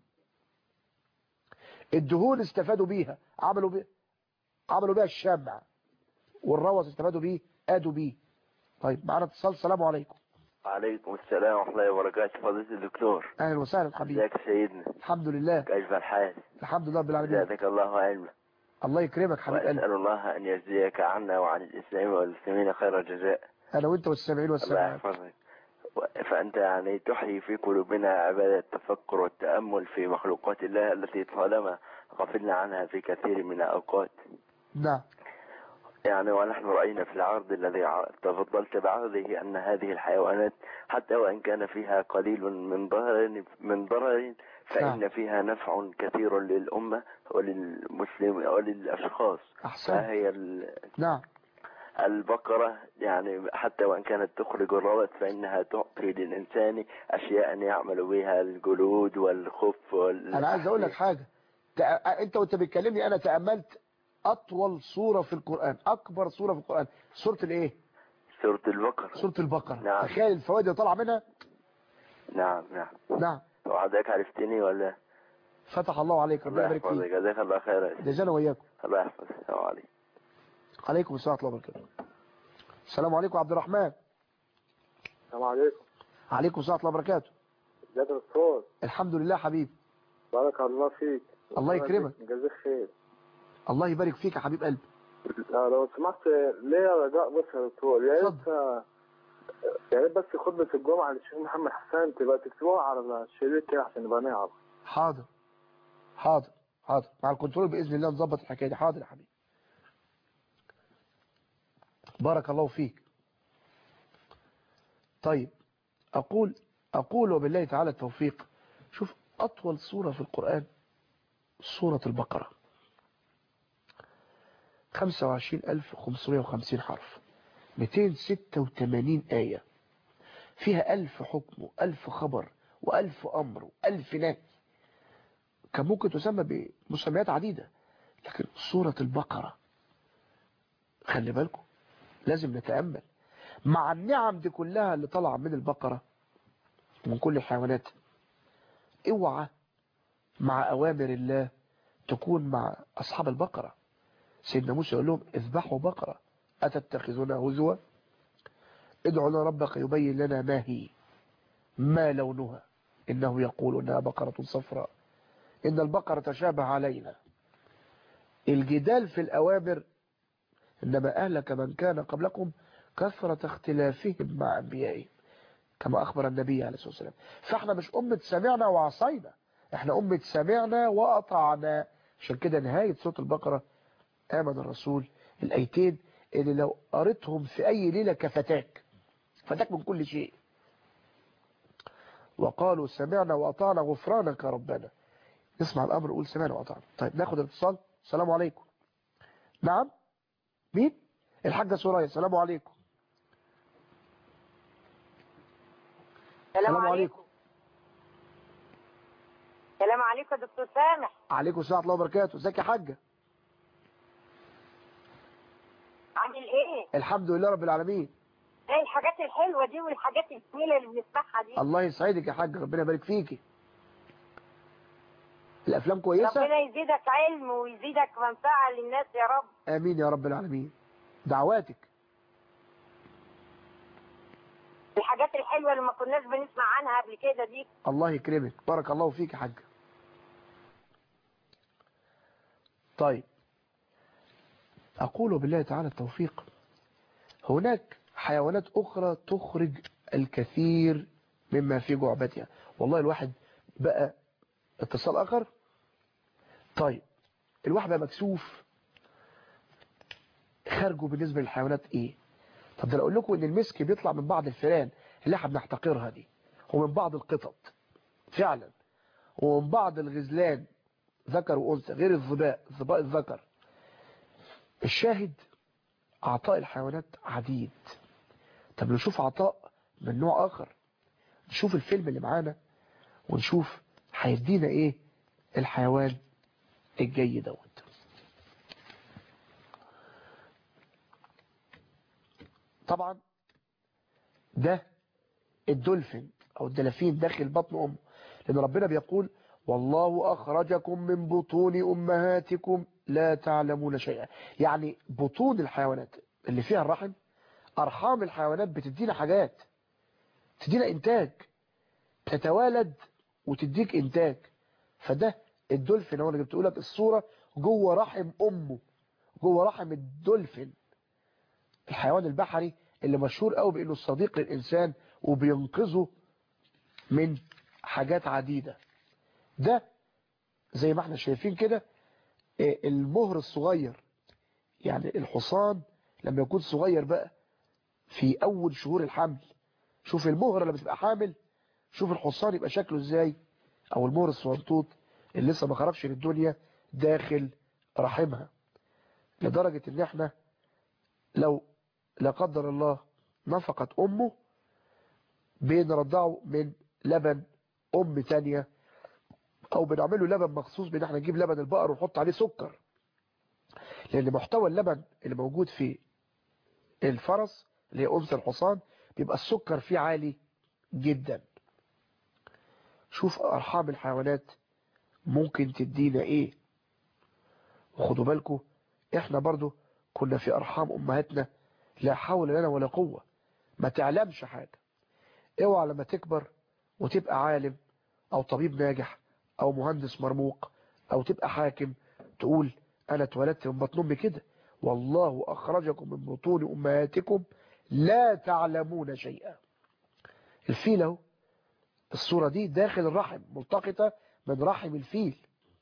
الدهون استفادوا بيها عملوا بيه عملوا بيها الشمع والروث استفادوا بيه ادوا بيه طيب معنا اتصال السلام عليكم وعليكم السلام ورحمة الله وبركاته فضيلة الدكتور اهلا وسهلا حبيبي ازيك يا سيدنا الحمد لله كيف الحال الحمد لله رب العالمين زادك الله علما الله يكرمك حبيب قلبي وأسأل الله أن يجزيك عنا وعن الإسلام والمسلمين خير الجزاء انا وانت والسامعين الله والسامعات يحفظك و- فأنت يعني تحيي في قلوبنا عبادة التفكر والتأمل في مخلوقات الله التي طالما غفلنا عنها في كثير من الأوقات نعم يعني ونحن رأينا في العرض الذي ع- تفضلت بعرضه أن هذه الحيوانات حتى وإن كان فيها قليل من ضرر من ضرر فإن نعم. فيها نفع كثير للأمة وللمسلم وللأشخاص احسنت فهي ال- نعم البقرة يعني حتى وإن كانت تخرج الروث فإنها تعطي للإنسان أشياء يعمل بها الجلود والخف وال... انا عايز اقول لك حاجة تأ... انت وانت بتكلمني انا تأملت اطول سورة في القرآن اكبر سورة في القرآن سورة الايه سورة البقرة سورة البقرة نعم. تخيل الفوائد اللي طالعه منها نعم نعم نعم وحضرتك عرفتني ولا فتح الله عليك ربنا الله يبارك يحفظك فيك جزاك الله خيرا جزانا وإياكم الله يحفظك السلام عليكم عليكم السلام ورحمة الله وبركاته السلام عليكم عبد الرحمن السلام عليكم عليكم السلام ورحمة الله وبركاته ازيك يا دكتور الحمد لله حبيبي بارك الله فيك الله يكرمك. جزاك خير الله يبارك فيك يا حبيب قلبي آه، لو سمحت ليا رجاء بس يا دكتور يا ريت اتفضل. آه، يا ريت بس خطبة الجمعة للشيخ محمد حسان تبقى تكتبوها على الشريط كده عشان نبقى نعرف حاضر حاضر حاضر مع الكنترول بإذن الله نظبط الحكاية دي حاضر يا حبيبي بارك الله فيك طيب أقول أقول وبالله تعالى التوفيق شوف أطول سورة في القرآن سورة البقرة 25550 حرف 286 آية فيها ألف حكم وألف خبر وألف أمر وألف نهي كان ممكن تسمى بمسميات عديدة لكن سورة البقرة خلي بالكم لازم نتأمل مع النعم دي كلها اللي طالعه من البقرة ومن كل الحيوانات اوعى مع أوامر الله تكون مع أصحاب البقرة سيدنا موسى يقول لهم اذبحوا بقرة أتتخذون هزوا ادعوا لنا ربك يبين لنا ما هي ما لونها إنه يقول إنها بقرة صفراء إن البقرة تشابه علينا الجدال في الأوامر إنما أهلك من كان قبلكم كثرة اختلافهم مع أنبيائهم كما أخبر النبي عليه الصلاة والسلام فإحنا مش أمة سمعنا وعصينا إحنا أمة سمعنا وأطعنا عشان كده نهاية سورة البقرة آمن الرسول الأيتين اللي لو قريتهم في أي ليلة كفتاك فتاك من كل شيء وقالوا سمعنا وأطعنا غفرانك ربنا نسمع الأمر نقول سمعنا وأطعنا طيب ناخد الاتصال السلام عليكم نعم مين الحاجة سوريا السلام عليكم السلام عليكم السلام عليكم يا دكتور سامح عليكم السلام ورحمة الله وبركاته ازيك يا حاجة عامل ايه؟ الحمد لله رب العالمين ايه الحاجات الحلوة دي والحاجات الجميلة اللي بنسمعها دي الله يسعدك يا حاج ربنا يبارك فيكي الافلام كويسة ربنا يزيدك علم ويزيدك منفعة للناس يا رب امين يا رب العالمين دعواتك الحاجات الحلوة اللي ما كناش بنسمع عنها قبل كده دي الله يكرمك بارك الله فيك يا حاج طيب أقول بالله تعالى التوفيق هناك حيوانات أخرى تخرج الكثير مما في جعبتها والله الواحد بقى اتصال آخر طيب الواحد بقى مكسوف خارجه بالنسبة للحيوانات ايه طب ده اقول لكم ان المسك بيطلع من بعض الفئران اللي احنا بنحتقرها دي ومن بعض القطط فعلا ومن بعض الغزلان ذكر وانثى غير الظباء الظباء الذكر الشاهد عطاء الحيوانات عديد طب نشوف عطاء من نوع اخر نشوف الفيلم اللي معانا ونشوف هيدينا ايه الحيوان الجاي دوت طبعا ده الدولفين او الدلافين داخل بطن امه لان ربنا بيقول والله اخرجكم من بطون امهاتكم لا تعلمون شيئا يعني بطون الحيوانات اللي فيها الرحم ارحام الحيوانات بتدينا حاجات تدينا انتاج تتوالد وتديك انتاج فده الدولفين هو اللي جبت لك الصورة جوه رحم امه جوه رحم الدولفين الحيوان البحري اللي مشهور قوي بانه الصديق للانسان وبينقذه من حاجات عديدة ده زي ما احنا شايفين كده المهر الصغير يعني الحصان لما يكون صغير بقى في اول شهور الحمل شوف المهر لما تبقى حامل شوف الحصان يبقى شكله ازاي او المهر الصغنطوط اللي لسه ما خرجش للدنيا داخل رحمها لدرجة ان احنا لو لا قدر الله نفقت امه بنرضعه من لبن ام تانية او بنعمله لبن مخصوص بان احنا نجيب لبن البقر ونحط عليه سكر لان محتوى اللبن اللي موجود في الفرس اللي هي انثى الحصان بيبقى السكر فيه عالي جدا شوف ارحام الحيوانات ممكن تدينا ايه وخدوا بالكم احنا برضو كنا في ارحام امهاتنا لا حول لنا ولا قوة ما تعلمش حاجة اوعى لما تكبر وتبقى عالم او طبيب ناجح او مهندس مرموق او تبقى حاكم تقول انا اتولدت من بطن امي كده والله اخرجكم من بطون امهاتكم لا تعلمون شيئا الفيل اهو الصورة دي داخل الرحم ملتقطة من رحم الفيل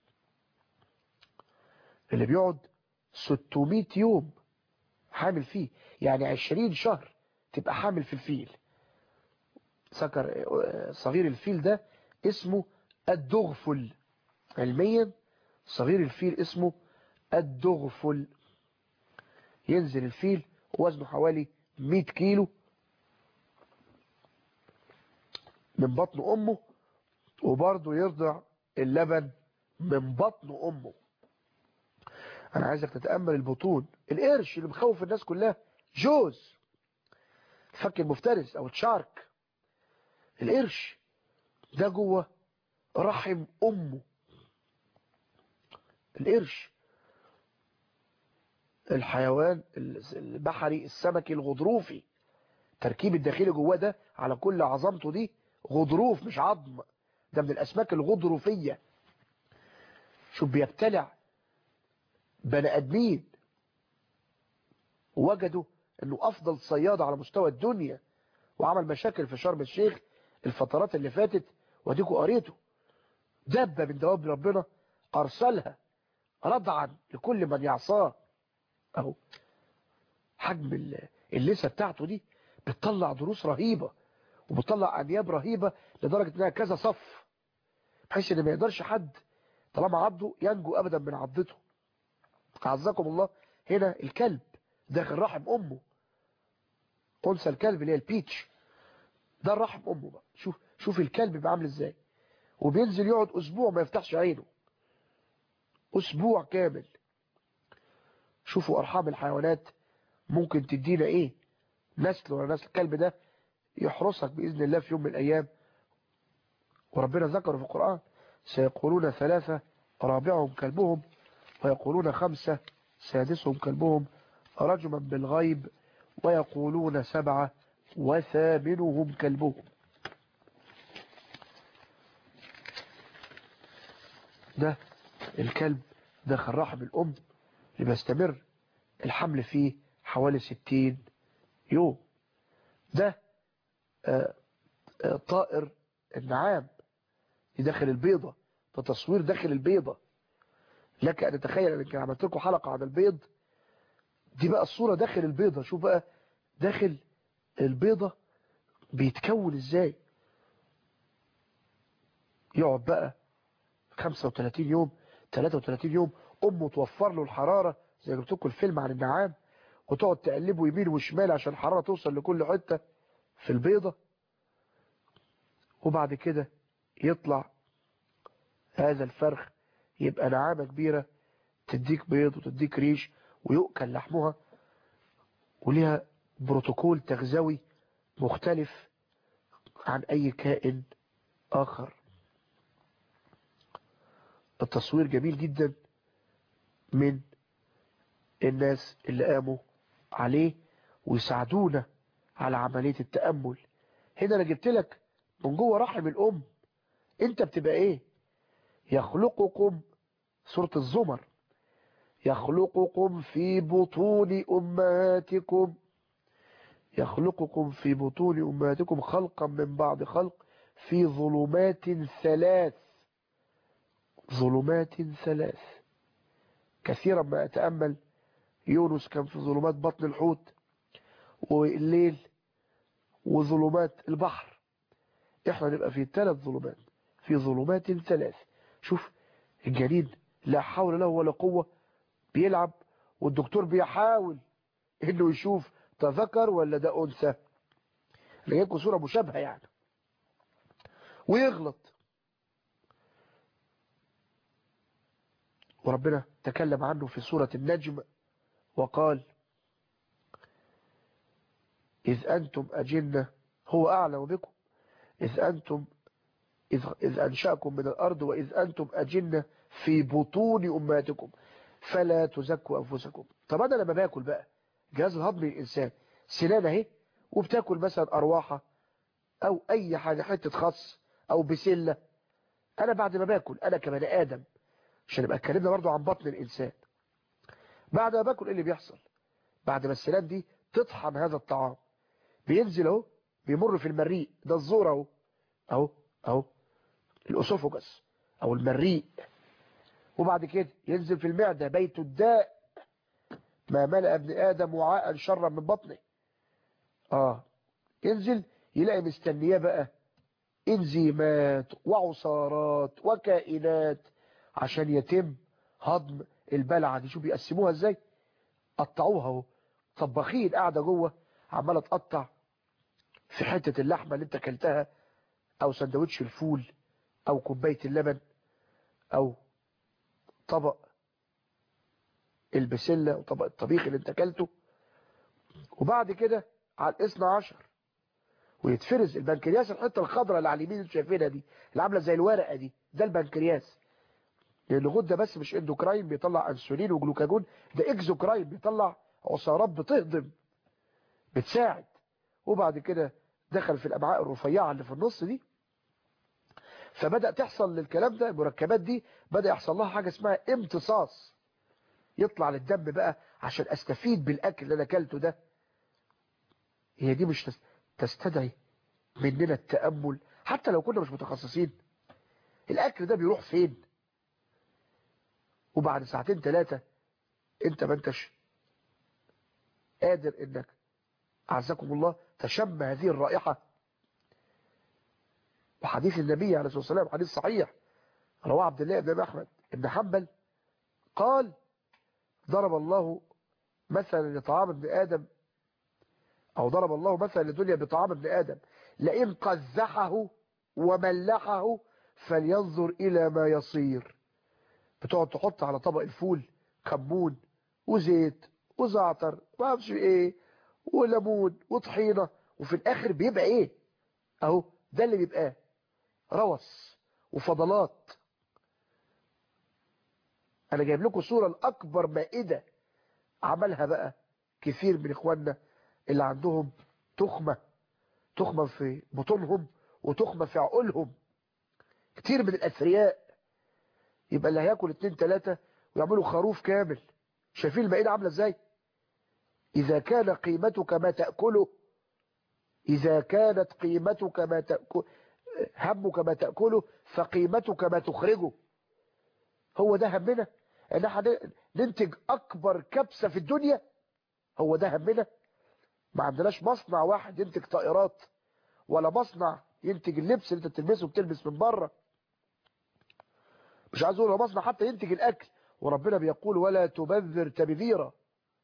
اللي بيقعد 600 يوم حامل فيه يعني 20 شهر تبقى حامل في الفيل سكر صغير الفيل ده اسمه الدغفل علميا صغير الفيل اسمه الدغفل ينزل الفيل وزنه حوالي 100 كيلو من بطن امه وبرضه يرضع اللبن من بطن امه انا عايزك تتأمل البطون القرش اللي مخوف الناس كلها جوز الفك المفترس او الشارك القرش ده جوه رحم امه القرش الحيوان البحري السمكي الغضروفي تركيب الداخلي جواه ده على كل عظمته دي غضروف مش عظم ده من الاسماك الغضروفية شوف بيبتلع بني ادمين وجدوا انه افضل صياد على مستوى الدنيا وعمل مشاكل في شرم الشيخ الفترات اللي فاتت وديكوا قريته دبة من دواب ربنا ارسلها ردعا لكل من يعصاه اهو حجم اللسة بتاعته دي بتطلع دروس رهيبة وبتطلع انياب رهيبة لدرجة انها كذا صف بحيث ان ما يقدرش حد طالما عضه ينجو ابدا من عضته عزكم الله هنا الكلب داخل رحم امه انثى الكلب اللي هي البيتش ده الرحم امه بقى شوف شوف الكلب بيبقى عامل ازاي وبينزل يقعد اسبوع ما يفتحش عينه اسبوع كامل شوفوا ارحام الحيوانات ممكن تدينا ايه نسل ولا نسل الكلب ده يحرسك باذن الله في يوم من الايام وربنا ذكره في القرآن سيقولون ثلاثة رابعهم كلبهم ويقولون خمسة سادسهم كلبهم رجما بالغيب ويقولون سبعة وثامنهم كلبهم ده الكلب داخل رحم الأم اللي بيستمر الحمل فيه حوالي ستين يوم ده آآ آآ طائر النعام داخل البيضة ده تصوير داخل البيضة لك أن تتخيل أنك عملت لكم حلقة عن البيض دي بقى الصورة داخل البيضة شوف بقى داخل البيضة بيتكون ازاي يقعد بقى 35 يوم 33 يوم امه توفر له الحرارة زي ما قلت لكم الفيلم عن النعام وتقعد تقلبه يمين وشمال عشان الحرارة توصل لكل حتة في البيضة وبعد كده يطلع هذا الفرخ يبقى نعامة كبيرة تديك بيض وتديك ريش ويؤكل لحمها وليها بروتوكول تغذوي مختلف عن أي كائن آخر التصوير جميل جدا من الناس اللي قاموا عليه ويساعدونا على عملية التأمل هنا أنا جبت لك من جوه رحم الأم أنت بتبقى إيه يخلقكم سورة الزمر يخلقكم في بطون أمهاتكم يخلقكم في بطون أمهاتكم خلقا من بعد خلق في ظلمات ثلاث ظلمات ثلاث كثيرا ما أتأمل يونس كان في ظلمات بطن الحوت والليل وظلمات البحر احنا نبقى في ثلاث ظلمات في ظلمات ثلاث شوف الجنين لا حول له ولا قوة بيلعب والدكتور بيحاول انه يشوف تذكر ولا ده انثى انا جايبكم صورة مشابهة يعني ويغلط وربنا تكلم عنه في سورة النجم وقال إذ أنتم أجنة هو أعلم بكم إذ أنتم إذ, إذ أنشأكم من الأرض وإذ أنتم أجنة في بطون أمهاتكم فلا تزكوا أنفسكم طب أنا لما باكل بقى جهاز الهضمي للإنسان سنان اهي وبتاكل مثلا أرواحة أو أي حاجة حتة خص أو بسلة أنا بعد ما باكل أنا كبني آدم عشان نبقى اتكلمنا برضو عن بطن الإنسان بعد ما باكل إيه اللي بيحصل بعد ما السنان دي تطحن هذا الطعام بينزل اهو بيمر في المريء ده الزور اهو اهو اهو الاسوفوجس او المريء وبعد كده ينزل في المعدة بيت الداء ما ملأ ابن آدم وعاء شرا من بطنه اه ينزل يلاقي مستنياه بقى انزيمات وعصارات وكائنات عشان يتم هضم البلعة دي شو بيقسموها ازاي قطعوها اهو طباخين قاعدة جوه عمالة تقطع في حتة اللحمة اللي انت اكلتها او سندوتش الفول او كوباية اللبن او طبق البسلة وطبق الطبيخ اللي انت اكلته وبعد كده على الاثنى عشر ويتفرز البنكرياس الحته الخضراء اللي على اليمين اللي شايفينها دي اللي عامله زي الورقه دي ده البنكرياس لان غده بس مش اندوكراين بيطلع انسولين وجلوكاجون ده اكزوكراين بيطلع عصارات بتهضم بتساعد وبعد كده دخل في الامعاء الرفيعه اللي في النص دي فبدا تحصل للكلام ده المركبات دي بدا يحصل لها حاجه اسمها امتصاص يطلع للدم بقى عشان استفيد بالاكل اللي انا اكلته ده هي دي مش تستدعي مننا التامل حتى لو كنا مش متخصصين الاكل ده بيروح فين وبعد ساعتين ثلاثه انت ما انتش قادر انك أعزكم الله تشم هذه الرائحة وحديث النبي عليه الصلاة والسلام حديث صحيح رواه عبد الله بن أحمد بن حنبل قال ضرب الله مثلا لطعام ابن آدم أو ضرب الله مثلا لدنيا بطعام ابن آدم لئن قزحه وملحه فلينظر إلى ما يصير بتقعد تحط على طبق الفول كمون وزيت وزعتر ما اعرفش ايه وليمون وطحينة وفي الاخر بيبقى ايه اهو ده اللي بيبقى روس وفضلات انا جايب لكم صورة الاكبر مائدة عملها بقى كثير من اخواننا اللي عندهم تخمة تخمة في بطونهم وتخمة في عقولهم كتير من الاثرياء يبقى اللي هياكل اتنين تلاتة ويعملوا خروف كامل شايفين المائدة عاملة ازاي إذا كان قيمتك ما تأكله إذا كانت قيمتك ما تأكل همك ما تأكله فقيمتك ما تخرجه هو ده همنا ان احنا ننتج اكبر كبسة في الدنيا هو ده همنا ما عندناش مصنع واحد ينتج طائرات ولا مصنع ينتج اللبس اللي انت بتلبسه وبتلبس من بره مش عايز اقول مصنع حتى ينتج الاكل وربنا بيقول ولا تبذر تبذيرا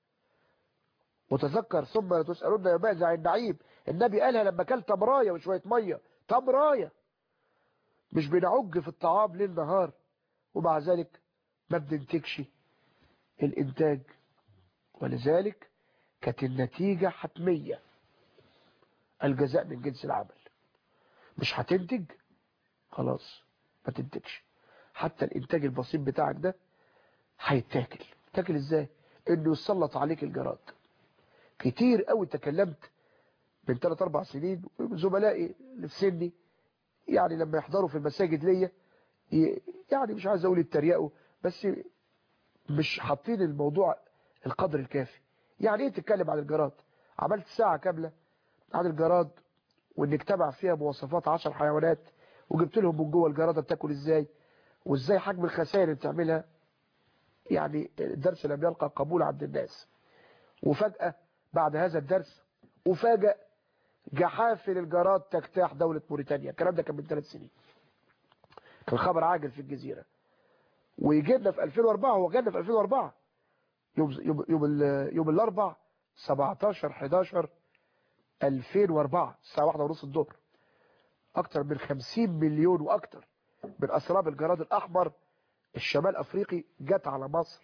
وتذكر ثم لا تسألون يومئذ عن النعيم النبي قالها لما كل تمراية وشوية مية تمراية مش بنعج في الطعام ليل نهار ومع ذلك ما بننتجش الانتاج ولذلك كانت النتيجة حتمية الجزاء من جنس العمل مش هتنتج خلاص ما تنتجش حتى الانتاج البسيط بتاعك ده هيتاكل تاكل ازاي انه يسلط عليك الجراد كتير قوي تكلمت من 3 4 سنين زملائي اللي في سني يعني لما يحضروا في المساجد ليا يعني مش عايز اقول يتريقوا بس مش حاطين الموضوع القدر الكافي يعني ايه تتكلم عن الجراد عملت ساعة كاملة عن الجراد وان اجتمع فيها مواصفات 10 حيوانات وجبت لهم من جوه الجرادة بتاكل ازاي وازاي حجم الخسائر اللي بتعملها يعني الدرس لم يلقى قبول عند الناس وفجأة بعد هذا الدرس وفاجأ جحافل الجراد تجتاح دولة موريتانيا الكلام ده كان من ثلاث سنين كان خبر عاجل في الجزيرة ويجي لنا في 2004 هو جانا في 2004 يوم يوم يوم, يوم الاربع 17 11 2004 الساعه 1 ونص الظهر اكتر من 50 مليون واكتر من اسراب الجراد الاحمر الشمال افريقي جت على مصر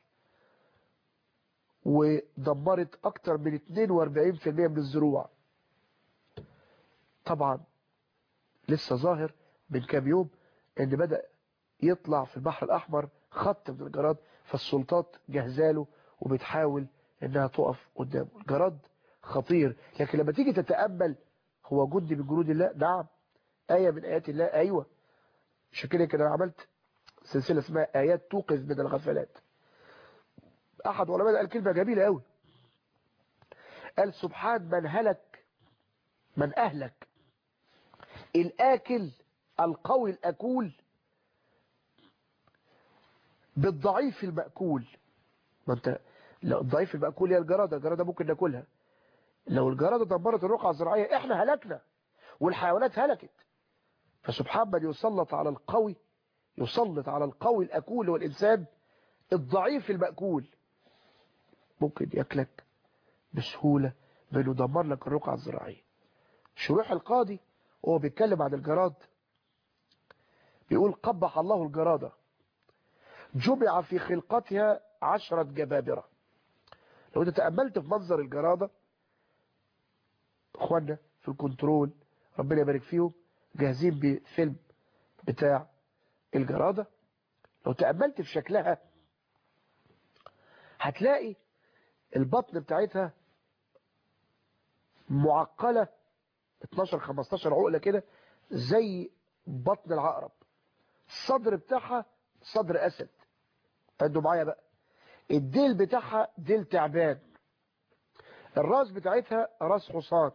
ودمرت اكتر من 42% من الزروع طبعا لسه ظاهر من كام يوم ان بدأ يطلع في البحر الاحمر خط من الجراد فالسلطات جهزاله وبتحاول انها تقف قدامه الجراد خطير لكن لما تيجي تتأمل هو جند من جنود الله نعم آية من آيات الله أيوة عشان كده كده عملت سلسلة اسمها آيات توقظ من الغفلات أحد علماء قال كلمة جميلة قوي قال سبحان من هلك من أهلك الآكل القوي الأكول بالضعيف المأكول ما انت لو الضعيف المأكول هي الجرادة الجرادة ممكن ناكلها لو الجرادة دمرت الرقعة الزراعية احنا هلكنا والحيوانات هلكت فسبحان من يسلط على القوي يسلط على القوي الأكول والإنسان الضعيف المأكول ممكن يأكلك بسهولة بأنه يدمر لك الرقعة الزراعية شروح القاضي وهو بيتكلم عن الجراد بيقول قبح الله الجرادة جمع في خلقتها عشرة جبابرة لو انت تأملت في منظر الجرادة اخوانا في الكنترول ربنا يبارك فيهم جاهزين بفيلم بتاع الجرادة لو تأملت في شكلها هتلاقي البطن بتاعتها معقلة 12-15 عقلة كده زي بطن العقرب الصدر بتاعها صدر أسد عندوا معايا بقى الديل بتاعها ديل تعبان الراس بتاعتها راس حصان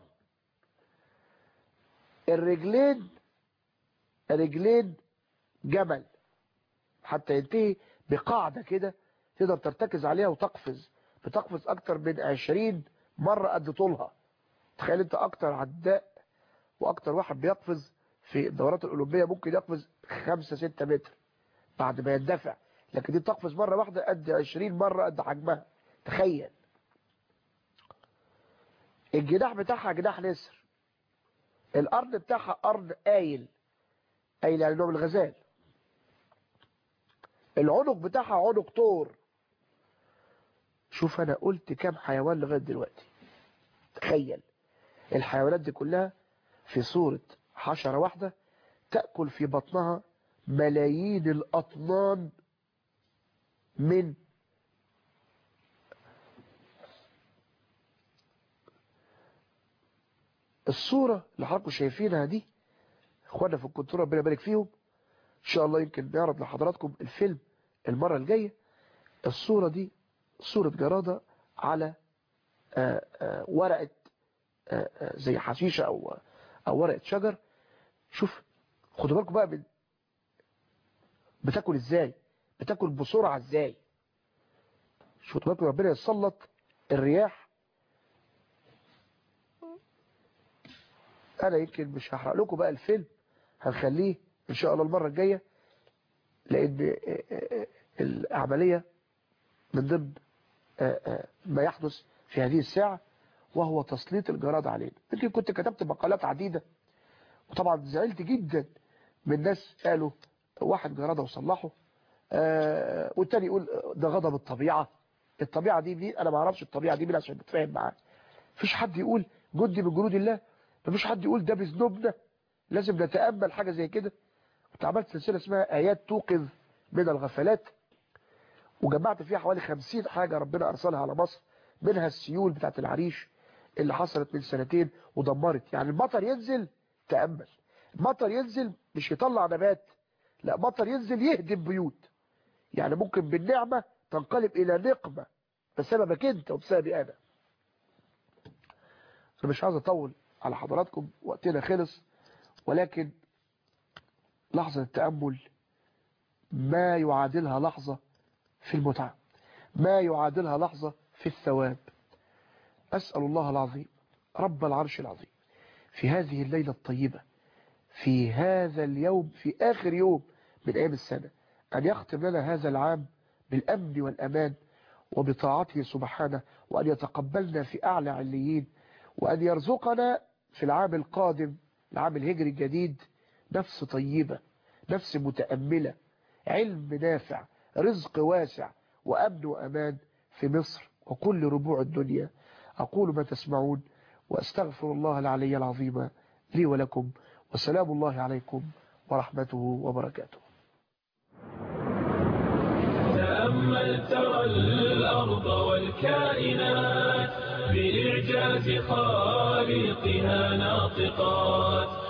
الرجلين رجلين جمل حتى ينتهي بقاعدة كده تقدر ترتكز عليها وتقفز بتقفز اكتر من 20 مرة قد طولها تخيل انت اكتر عداء واكتر واحد بيقفز في الدورات الاولمبية ممكن يقفز 5 6 متر بعد ما يندفع لكن دي تقفز مرة واحدة قد 20 مرة قد حجمها تخيل الجناح بتاعها جناح نسر القرن بتاعها قرن قايل قايل يعني نوع من الغزال العنق بتاعها عنق طور شوف انا قلت كام حيوان لغايه دلوقتي تخيل الحيوانات دي كلها في صورة حشرة واحدة تأكل في بطنها ملايين الأطنان من الصورة اللي حضراتكم شايفينها دي اخوانا في الكنترول ربنا يبارك فيهم ان شاء الله يمكن نعرض لحضراتكم الفيلم المرة الجاية الصورة دي صورة جرادة على آآ آآ ورقة آآ زي حشيشة او او ورقة شجر شوف خدوا بالكم بقى من بتاكل ازاي بتاكل بسرعة ازاي شوفوا بالكم ربنا يسلط الرياح انا يمكن مش هحرق لكم بقى الفيلم هنخليه ان شاء الله المرة الجاية لان العملية من ضمن ما يحدث في هذه الساعة وهو تسليط الجراد علينا يمكن كنت كتبت مقالات عديدة وطبعا زعلت جدا من ناس قالوا واحد جرادة وصلحه والتاني يقول ده غضب الطبيعة الطبيعة دي مين انا ما اعرفش الطبيعة دي مين عشان نتفاهم معاه مفيش حد يقول جندي من جنود الله مفيش حد يقول ده بذنوبنا لازم نتأمل حاجة زي كده كنت عملت سلسلة اسمها آيات توقظ من الغفلات وجمعت فيها حوالي 50 حاجة ربنا أرسلها على مصر منها السيول بتاعت العريش اللي حصلت من سنتين ودمرت يعني المطر ينزل تأمل المطر ينزل مش يطلع نبات لا مطر ينزل يهدم بيوت يعني ممكن بالنعمة تنقلب إلى نقمة بسببك أنت وبسببي أنا أنا مش عايز أطول على حضراتكم وقتنا خلص ولكن لحظة التأمل ما يعادلها لحظة في المتعة ما يعادلها لحظة في الثواب أسأل الله العظيم رب العرش العظيم في هذه الليلة الطيبة في هذا اليوم في آخر يوم من أيام السنة أن يختم لنا هذا العام بالأمن والأمان وبطاعته سبحانه وأن يتقبلنا في أعلى عليين وأن يرزقنا في العام القادم العام الهجري الجديد نفس طيبة نفس متأملة علم نافع رزق واسع وأمن وأمان في مصر وكل ربوع الدنيا أقول ما تسمعون وأستغفر الله العلي العظيم لي ولكم وسلام الله عليكم ورحمته وبركاته تأمل ترى الأرض والكائنات بإعجاز خالقها ناطقات